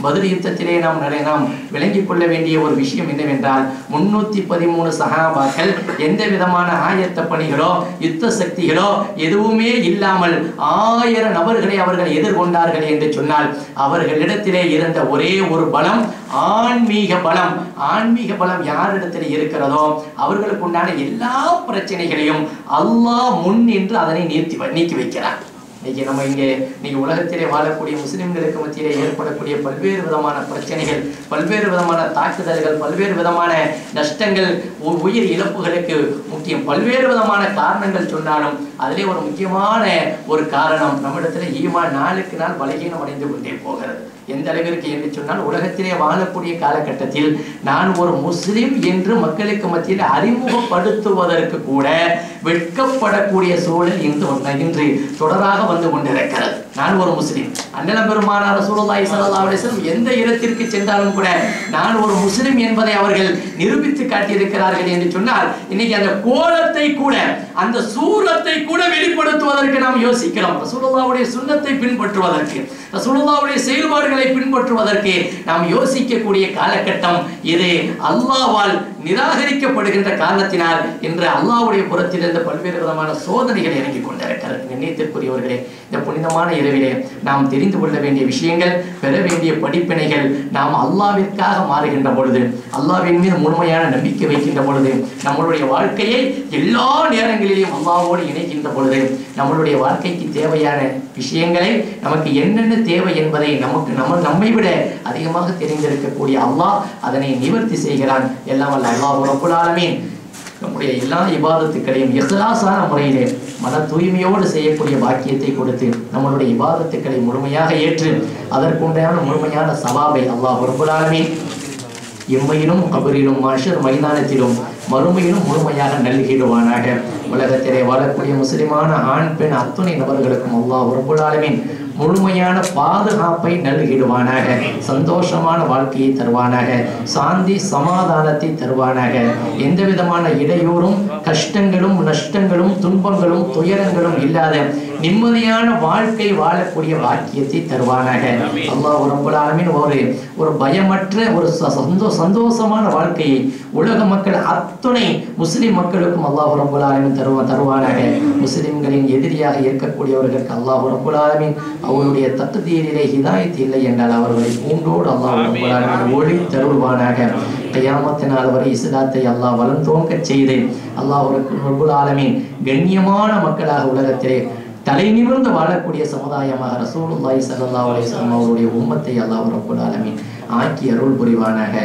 பதில் யுத்தத்திலே நாம் நிறைய நாம் விளங்கிக் கொள்ள வேண்டிய ஒரு விஷயம் என்னவென்றால் முன்னூத்தி பதிமூணு சகாபாக்கள் எந்த விதமான ஆயத்த பணிகளோ யுத்த சக்திகளோ எதுவுமே இல்லாமல் ஆயிரம் நபர்களை அவர்கள் எதிர்கொண்டார்கள் என்று சொன்னால் அவர்களிடத்திலே இருந்த ஒரே ஒரு பலம் ஆன்மீக பலம் ஆன்மீக பலம் யாரிடத்தில் இருக்கிறதோ அவர்களுக்கு உண்டான எல்லா பிரச்சனைகளையும் அல்லாஹ் முன் என்று அதனை நீர்த்தி வ- நீக்கி வைக்கிறார் இன்னைக்கு நம்ம இங்கே இன்னைக்கு உலகத்திலே வாழக்கூடிய முஸ்லிம்களுக்கு மத்தியிலே ஏற்படக்கூடிய பல்வேறு விதமான பிரச்சனைகள் பல்வேறு விதமான தாக்குதல்கள் பல்வேறு விதமான நஷ்டங்கள் உ- உயிர் இழப்புகளுக்கு முக்கியம் பல்வேறு விதமான காரணங்கள் சொன்னாலும் அதிலே ஒரு முக்கியமான ஒரு காரணம் நம்மிடத்துல ஈமான் நாளுக்கு நாள் பலகீனம் அடைந்து கொண்டே போகிறது எந்த அளவிற்கு என்று சொன்னால் உலகத்திலே வாழக்கூடிய காலகட்டத்தில் நான் ஒரு முஸ்லிம் என்று மக்களுக்கு மத்தியில் அறிமுகப்படுத்துவதற்கு கூட வெட்கப்படக்கூடிய சூழல் இன்று ஒன்றை- இன்று தொடராக வந்து கொண்டிருக்கிறது நான் ஒரு முஸ்லிம் அண்ணலம் பெருமானார் ரசூலுல்லாஹி ஸல்லல்லாஹு அலைஹி வஸல்லம் எந்த இடத்திற்கு சென்றாலும் கூட நான் ஒரு முஸ்லிம் என்பதை அவர்கள் நிரூபித்து காட்டியிருக்கிறார்கள் என்று சொன்னால் இன்னைக்கு அந்த கோலத்தை கூட அந்த சூரத்தை கூட வெளிப்படுத்துவதற்கு நாம் யோசிக்கிறோம் ரசூலுல்லாஹ்வுடைய சுன்னத்தை பின்பற்றுவதற்கு ரசூலுல்லாஹ்வுடைய செயல்பாடுகளை பின்பற்றுவதற்கு நாம் யோசிக்கக்கூடிய காலகட்டம் இது அல்லாஹ்வால் நிராகரிக்கப்படுகின்ற காரணத்தினால் இன்று அல்லாஹ்வுடைய புறத்திலிருந்து பல்வேறு விதமான சோதனைகள் இறங்கிக் கொண்டிருக்கிறது கண்ணியத்திற்குரியவர்களே இந்த புனிதமான இரவிலே நாம் தெரிந்து கொள்ள வேண்டிய விஷயங்கள் பெற வேண்டிய படிப்பினைகள் நாம் அல்லாவிற்காக மாறுகின்ற பொழுது அல்லாவின் மீது முழுமையான நம்பிக்கை வைக்கின்ற பொழுது நம்மளுடைய வாழ்க்கையை எல்லா நேரங்களிலும் அல்லாவோடு இணைக்கின்ற பொழுது நம்மளுடைய வாழ்க்கைக்கு தேவையான விஷயங்களை நமக்கு என்னென்ன தேவை என்பதை நமக்கு நம்ம நம்மை விட அதிகமாக தெரிந்திருக்கக்கூடிய அல்லாஹ் அதனை நிவர்த்தி செய்கிறான் எல்லாம் வல்ல அல்லாஹ் ரப்புல் ஆலமீன் நம்முடைய எல்லா இபாதத்துக்களையும் இஹ்லாஸான முறையிலே மன தூய்மையோடு செய்யக்கூடிய பாக்கியத்தை கொடுத்து நம்மளுடைய இபாதத்துக்களை முழுமையாக ஏற்று அதற்குண்டான முழுமையான சவாபை அல்லாஹ் ரப்புல் ஆலமீன் எம்மையிலும் கபரிலும் மஷர் மைதானத்திலும் மறுமையிலும் முழுமையாக நல்கிடுவானாக உலகத்திலே வாழக்கூடிய முஸ்லிமான ஆண் பெண் அத்துணை நபர்களுக்கும் அல்லாஹ் ரப்புல் ஆலமீன் முழுமையான பாதுகாப்பை நல்கிடுவானாக சந்தோஷமான வாழ்க்கையை தருவானாக சாந்தி சமாதானத்தை தருவானாக எந்த விதமான இடையூறும் கஷ்டங்களும் நஷ்டங்களும் துன்பங்களும் துயரங்களும் இல்லாத நிம்மதியான வாழ்க்கை வாழக்கூடிய வாக்கியத்தை தருவானாக அல்லாஹ் ரப்பல் ஆலமீன் ஒரு ஒரு பயமற்ற ஒரு ச- சந்தோ சந்தோஷமான வாழ்க்கையை உலக மக்கள் அத்துணை முஸ்லிம் மக்களுக்கும் அல்லாஹ் ரப்பல் ஆலமீன் தருவா தருவானாக முஸ்லிம்களின் எதிரியாக இருக்கக்கூடியவர்களுக்கு அல்லாஹ் ரப்பல் ஆலமீன் அவருடைய தத்துதீரிலே ஹிதாயத் இல்லை என்றால் அவர்களை பூண்டோடு அல்லாஹ் ரப்பல் ஆலமீன் ஒளி தருவானாக கியாமத்தினால் வரை இஸ்லாத்தை அல்லாஹ் வளர்ந்தோங்கச் செய்து அல்லாஹ் ரப்பல் ஆலமீன் கண்ணியமான மக்களாக உலகத்திலே தலை நிமிர்ந்து வாழக்கூடிய சமுதாயமாக ரசூலுல்லாஹி ஸல்லல்லாஹு அலைஹி வஸல்லம் அவருடைய உம்மத்தை அல்லாஹ் ரப்பல் ஆலமீன் ஆக்கி அருள் புரிவானாக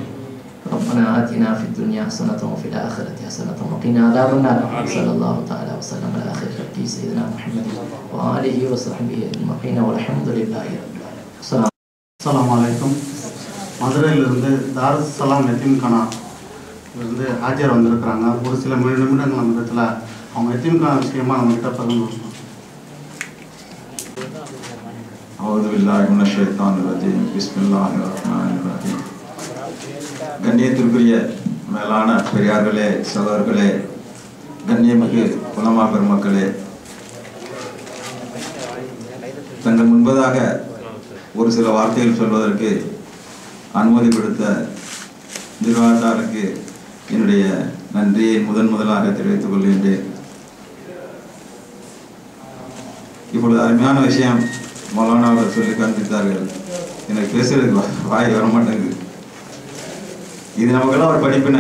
ربنا آتنا في الدنيا حسنة وفي الآخرة حسنة وقنا عذاب النار صلى الله تعالى وسلم على آخر خلقه سيدنا محمد وآله وصحبه أجمعين والحمد لله رب العالمين السلام
அஸ்ஸலாமு அலைக்கும் மதுரையிலிருந்து தாருஸ் சலாம் எத்தீம்கானா இருந்து ஹாஜர் வந்திருக்கிறாங்க ஒரு சில மணி நிமிடங்கள் நம்ம இடத்துல அவங்க எத்தீம்கானா விஷயமா நம்ம கிட்ட பகிர்ந்து
أعوذ بالله من الشيطان الرجيم بسم الله الرحمن الرحيم கண்ணியத்திற்குரிய மேலான பெரியார்களே சகோதரர்களே கண்ணியமிகு உலமா பெருமக்களே தங்கள் முன்பதாக ஒரு சில வார்த்தைகள் சொல்வதற்கு அனுமதி கொடுத்த நிர்வாகத்தாருக்கு என்னுடைய நன்றியை முதன் முதலாக தெரிவித்துக் கொள்கின்றேன் இப்பொழுது அருமையான விஷயம் மௌலானா அவர்கள் சொல்லி காண்பித்தார்கள் எனக்கு பேசுறதுக்கு வா- வாய் வர மாட்டேங்குது இது நமக்கெல்லாம் ஒரு படிப்பினை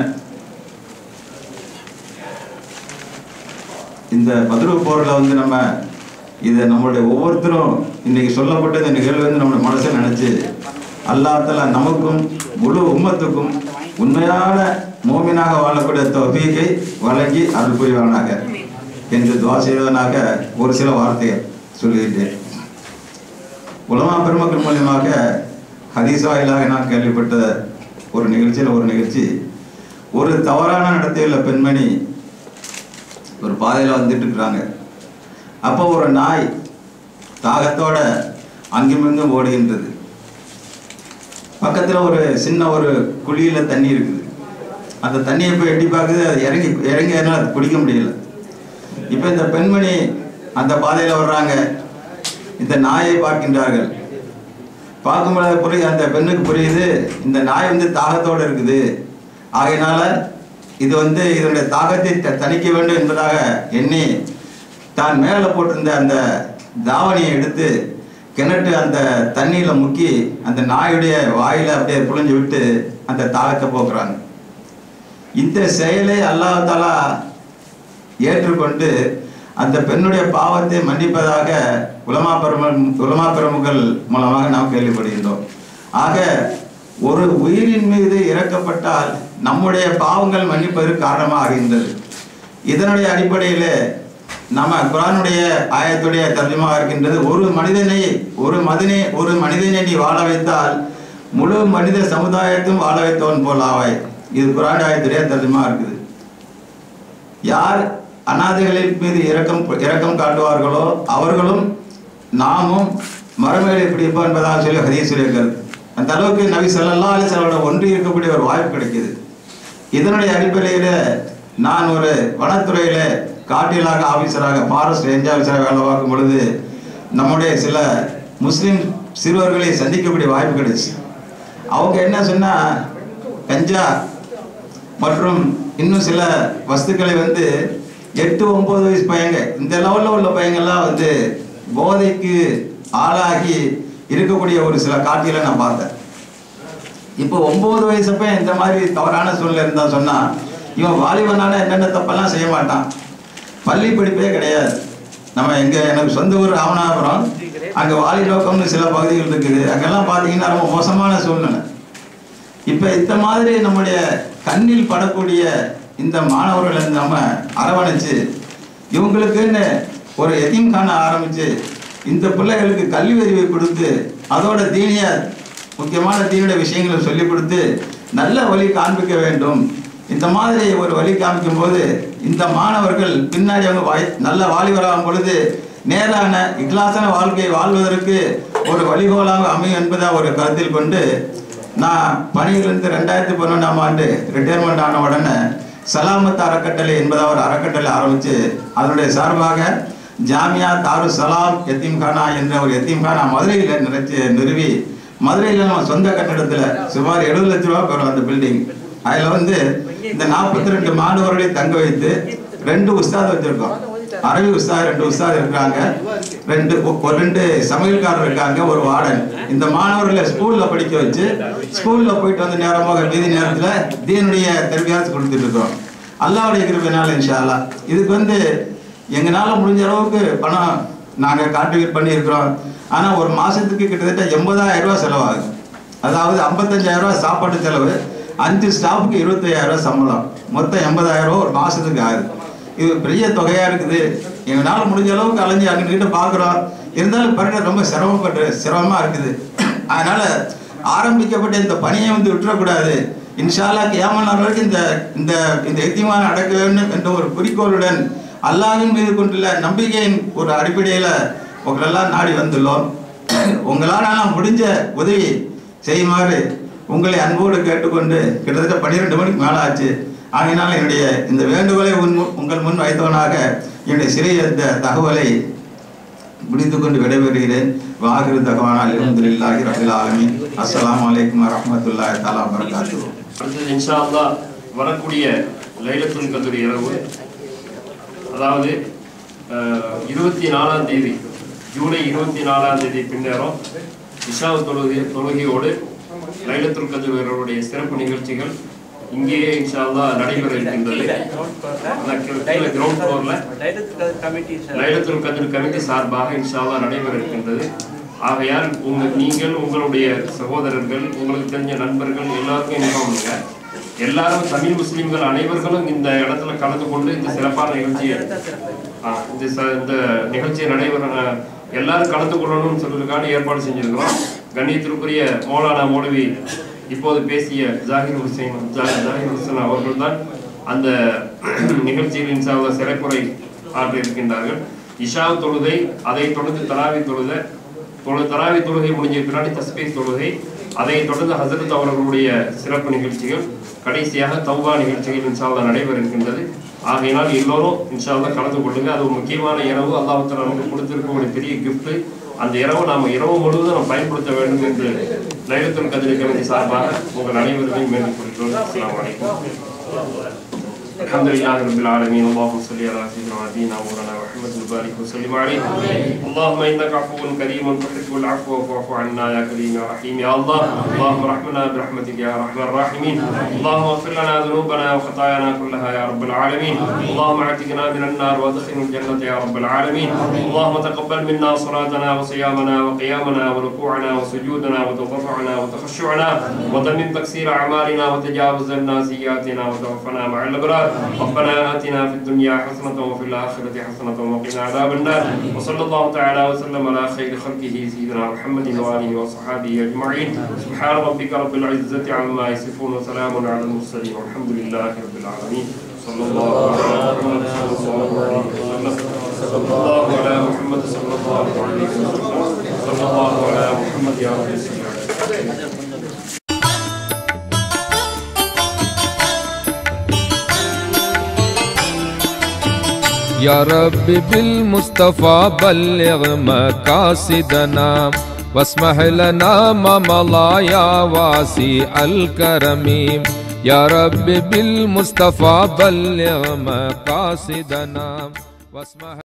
இந்த மதுரை போரில் வந்து நம்ம இதை நம்மளுடைய ஒவ்வொருத்தரும் இன்னைக்கு சொல்லப்பட்ட இந்த நிகழ்வு வந்து நம்ம மனசில் நினைச்சு அல்லாத்தல நமக்கும் முழு உம்மத்துக்கும் உண்மையான மோமினாக வாழக்கூடிய தொகையை வழங்கி அருள் புரிவானாக என்று துவா செய்வதனாக ஒரு சில வார்த்தைகள் சொல்லுகின்றேன் உலமா பெருமக்கள் மூலியமாக ஹதீஸ் வாயிலாக நான் கேள்விப்பட்ட ஒரு நிகழ்ச்சியில் ஒரு நிகழ்ச்சி ஒரு தவறான நடத்தையுள்ள பெண்மணி ஒரு பாதையில் வந்துட்டு இருக்கிறாங்க அப்போ ஒரு நாய் தாகத்தோட அங்குமிங்கும் ஓடுகின்றது பக்கத்தில் ஒரு சின்ன ஒரு குழியில் தண்ணி இருக்குது அந்த தண்ணியை போய் எட்டி பார்க்குது அது இறங்கி இறங்கி அதனால அது குடிக்க முடியல இப்போ இந்த பெண்மணி அந்த பாதையில் வர்றாங்க இந்த நாயை பார்க்கின்றார்கள் பார்க்கும்போது புரியுது அந்த பெண்ணுக்கு புரியுது இந்த நாய் வந்து தாகத்தோடு இருக்குது ஆகையினால இது வந்து இதனுடைய தாகத்தை த- தணிக்க வேண்டும் என்பதாக எண்ணி தான் மேலே போட்டிருந்த அந்த தாவணியை எடுத்து கிணற்று அந்த தண்ணியில் முக்கி அந்த நாயுடைய வாயில அப்படியே புழிஞ்சு விட்டு அந்த தாகத்தை போக்குறாங்க இந்த செயலை அல்லாஹ் தாலா ஏற்றுக்கொண்டு அந்த பெண்ணுடைய பாவத்தை மன்னிப்பதாக உலமா பெரும உலமா பெருமக்கள் மூலமாக நாம் கேள்விப்படுகின்றோம் ஆக ஒரு உயிரின் மீது இறக்கப்பட்டால் நம்முடைய பாவங்கள் மன்னிப்பதற்கு காரணமாகின்றது இதனுடைய அடிப்படையில் நம்ம குரானுடைய ஆயத்துடைய தர்ஜமாக இருக்கின்றது ஒரு மனிதனை ஒரு மதனை ஒரு மனிதனை நீ வாழ வைத்தால் முழு மனித சமுதாயத்தையும் வாழ வைத்தவன் போல் ஆவாய் இது குரான் ஆயத்துடைய தர்ஜமா இருக்குது யார் அனாதைகளின் மீது இரக்கம் இரக்கம் காட்டுவார்களோ அவர்களும் நாமும் மறுமையில எப்படி இருப்போம் என்பதாக சொல்லி ஹதீஸ் இருக்கிறது அந்த அளவுக்கு நபி ஸல்லல்லாஹு அலைஹி வஸல்லம் ஒன்றி இருக்கக்கூடிய ஒரு வாய்ப்பு கிடைக்குது இதனுடைய அடிப்படையில் நான் ஒரு வனத்துறையில காட்டிலாக ஆபீசராக ஃபாரஸ்ட் ரேஞ்ச் ஆபீசராக வேலை பார்க்கும் பொழுது நம்முடைய சில முஸ்லிம் சிறுவர்களை சந்திக்கக்கூடிய வாய்ப்பு கிடைச்சு அவங்க என்ன சொன்னா கஞ்சா மற்றும் இன்னும் சில வஸ்துக்களை வந்து எட்டு ஒன்பது வயசு பையங்க இந்த லெவலில் உள்ள பையங்கள்லாம் வந்து போதைக்கு ஆளாகி இருக்கக்கூடிய ஒரு சில காட்சிகளை நான் பார்த்தேன் இப்போ ஒன்பது வயசு பையன் இந்த மாதிரி தவறான சூழ்நிலை இருந்தா சொன்னா இவன் வாலிபனால என்னென்ன தப்பெல்லாம் செய்ய மாட்டான் பள்ளி படிப்பே கிடையாது நம்ம எங்க எனக்கு சொந்த ஊர் ராமநாதபுரம் அங்க வாலிலோக்கம்னு சில பகுதிகள் இருக்குது அங்கெல்லாம் பார்த்தீங்கன்னா ரொம்ப மோசமான சூழ்நிலை இப்போ இந்த மாதிரி நம்முடைய கண்ணில் படக்கூடிய இந்த மாணவர்களை நம்ம அரவணைச்சு இவங்களுக்குன்னு ஒரு எதீம்கான ஆரம்பிச்சு இந்த பிள்ளைகளுக்கு கல்வி அறிவை கொடுத்து அதோட தீனிய முக்கியமான தீனுடைய விஷயங்களை சொல்லிக் கொடுத்து நல்ல வழி காண்பிக்க வேண்டும் இந்த மாதிரி ஒரு வழி காமிக்கும் போது இந்த மாணவர்கள் பின்னாடி அவங்க வாய் நல்ல வாலிபராகும் பொழுது நேரான இக்லாசான வாழ்க்கையை வாழ்வதற்கு ஒரு வழிகோலாக அமையும் என்பதை ஒரு கருத்தில் கொண்டு நான் பணியிலிருந்து ரெண்டாயிரத்தி பன்னெண்டாம் ஆண்டு ரிட்டையர்மெண்ட் ஆன உடனே சலாமத் அறக்கட்டளை என்பதை ஒரு அறக்கட்டளை ஆரம்பித்து அதனுடைய சார்பாக ஜாமியா தாரு சலாம் எத்தீம்கானா என்ற ஒரு எத்தீம்கானா மதுரையில் நிறைச்சி நிறுவி மதுரையில் நம்ம சொந்த கட்டடத்தில் சுமார் எழுபது லட்ச ரூபா பெறும் அந்த பில்டிங் அதில் வந்து இந்த நாற்பத்தி ரெண்டு மாணவர்களை தங்க வைத்து ரெண்டு உஸ்தாத் வச்சிருக்கோம் அரபி உஸ்தாத் ரெண்டு உஸ்தாத் இருக்காங்க ரெண்டு ஒ- ஒரு ரெண்டு சமையல்காரர் இருக்காங்க ஒரு வார்டன் இந்த மாணவர்களை ஸ்கூல்ல படிக்க வச்சு ஸ்கூல்ல போயிட்டு வந்து நேரமாக மீதி நேரத்துல தீனுடைய தர்பியாஸ் கொடுத்துட்டு இருக்கோம் அல்லாவுடைய கிருபையினால இன்ஷா அல்லாஹ் இதுக்கு வந்து எங்களால முடிஞ்ச அளவுக்கு பணம் நாங்க கான்ட்ரிபியூட் பண்ணியிருக்கிறோம் ஆனா ஒரு மாசத்துக்கு கிட்டத்தட்ட எண்பதாயிரம் ரூபாய் செலவாகுது அதாவது 55000 ரூபாய் சாப்பாட்டு செலவு அஞ்சு ஸ்டாஃப்க்கு இருபத்தையாயிரம் ரூபாய் சம்பளம் மொத்தம் எண்பதாயிரம் ரூபாய் ஒரு மாசத்துக்கு ஆகுது இது பெரிய தொகையா இருக்குது எங்களால முடிஞ்ச அளவுக்கு அலைஞ்சு அங்கிட்ட பாக்குறோம் இருந்தாலும் பாருங்க ரொம்ப சிரமப்பட்டு சிரமமா இருக்குது அதனால ஆரம்பிக்கப்பட்ட இந்த பணியை வந்து விட்டுறக்கூடாது இன்ஷால்லா கியாமல் நாள் வரைக்கும் இந்த இந்த இந்த எத்தியமான அடக்க வேண்டும் என்ற ஒரு குறிக்கோளுடன் அல்லாஹ்வின் மீது கொண்டுள்ள நம்பிக்கையின் ஒரு அடிப்படையில் உங்களெல்லாம் நாடி வந்துள்ளோம் உங்களால் முடிஞ்ச உதவி செய்யுமாறு உங்களை அன்போடு கேட்டுக்கொண்டு கிட்டத்தட்ட பன்னிரெண்டு மணிக்கு மேலே ஆச்சு ஆகையினால் என்னுடைய இந்த வேண்டுகோளை உன் முன்- உங்கள் முன் வைத்தவனாக என்னுடைய சிறிய இந்த தகவலை முடித்துக்கொண்டு விடைபெறுகிறேன் வாகிரு தகவானால் அல்ஹம்துலில்லாஹி ரபில் ஆலமீன் அஸ்ஸலாமு அலைக்கும் வரஹ்மத்துல்லாஹி தஆலா வபரகாத்துஹு
அடுத்தது இன்ஷா அல்லாஹ் வரக்கூடிய லைலத்துல் கத்ர் இரவு அதாவது அஹ், இருபத்தி நாலாம் தேதி ஜூலை இருபத்தி நாலாம் தேதி பின்னேரம் இஷா தொழுகை தொழுகையோடு லைலத்துல் கத்ர் இரவுடைய சிறப்பு நிகழ்ச்சிகள் இங்கேயே இன்ஷா அல்லாஹ் நடைபெற இருக்கின்றது அந்த கீழே கிரவுண்ட் ஃப்ளோர்ல லைலத்துல் கத்ர் கமிட்டி சார்பாக இன்ஷா அல்லாஹ் நடைபெற இருக்கின்றது ஆகையால் உங்க நீங்கள் உங்களுடைய சகோதரர்கள் உங்களுக்கு தெரிஞ்ச நண்பர்கள் எல்லாருக்கும் இன்ஃபார்ம் பண்ணுங்க எல்லாரும் தமிழ் முஸ்லிம்கள் அனைவர்களும் இந்த இடத்துல கலந்து கொண்டு இந்த சிறப்பான நிகழ்ச்சியை ஆ, இந்த ச- இந்த நிகழ்ச்சியை நடைபெற அஹ், எல்லாரும் கலந்து கொள்ளணும்னு சொல்றதுக்கான ஏற்பாடு செஞ்சிருக்கிறோம் கண்ணியத்திற்குரிய மௌலானா மௌலவி இப்போது பேசிய ஜாகிர் ஹுசைன் ஜா- ஜாகிர் ஹுசைன் அவர்கள் தான் அந்த நிகழ்ச்சியில் இன்சாவுல சிறப்புரை ஆற்ற இருக்கின்றார்கள் இஷா தொழுகை அதைத் தொடர்ந்து தராவி தொழுகை தொழு தராவி தொழுகை முடிஞ்ச பின்னாடி தஸ்பீர் தொழுகை அதைத் தொடர்ந்து ஹசரத் அவர்களுடைய சிறப்பு நிகழ்ச்சிகள் கடைசியாக தௌபா நிகழ்ச்சிகள் இன்ஷால்லா நடைபெற இருக்கின்றது ஆகையினால் எல்லோரும் இன்ஷால்லா கலந்து கொள்ளுங்க அது ஒரு முக்கியமான இரவு அல்லாஹ் நமக்கு கொடுத்திருக்க ஒரு பெரிய gift அந்த இரவு நாம் இரவு முழுவதும் நாம் பயன்படுத்த வேண்டும் என்று லைலத்துல் கதிர் கமிட்டி சார்பாக உங்கள் அனைவரையும் வேண்டிக் கொள்கிறோம் அஸ்ஸலாமு அலைக்கும் الحمد لله رب العالمين اللهم صل على سيدنا ونبينا مولانا محمد وبارك وسلم عليه اللهم انك عفو كريم تحب العفو فاعف عنا يا كريم يا رحيم يا الله اللهم ارحمنا برحمتك يا ارحم الراحمين اللهم اغفر لنا ذنوبنا وخطايانا كلها يا رب العالمين اللهم اعتقنا من النار وادخلنا الجنه يا رب العالمين اللهم تقبل منا صلاتنا وصيامنا وقيامنا وركوعنا وسجودنا وتضرعنا وتخشعنا وتمم تكسير اعمالنا وتجاوز لنا سيئاتنا وتوفنا مع الابرار ربنا اتنا في الدنيا حسنه وفي الاخره حسنه وقنا عذاب النار وصلى الله تعالى وسلم على خير خلقه سيدنا محمد واله وصحبه اجمعين سبحان ربك رب العزه عما يصفون وسلام على المرسلين والحمد لله رب العالمين صلى الله على محمد صلى الله عليه وسلم صلى الله على محمد صلى الله عليه وسلم صلى الله على محمد يا رب العالمين
يا رب بالمصطفى بلغ مقاصدنا واسمح لنا ما مضى يا واسع الكرم يا رب بالمصطفى بلغ مقاصدنا واسمح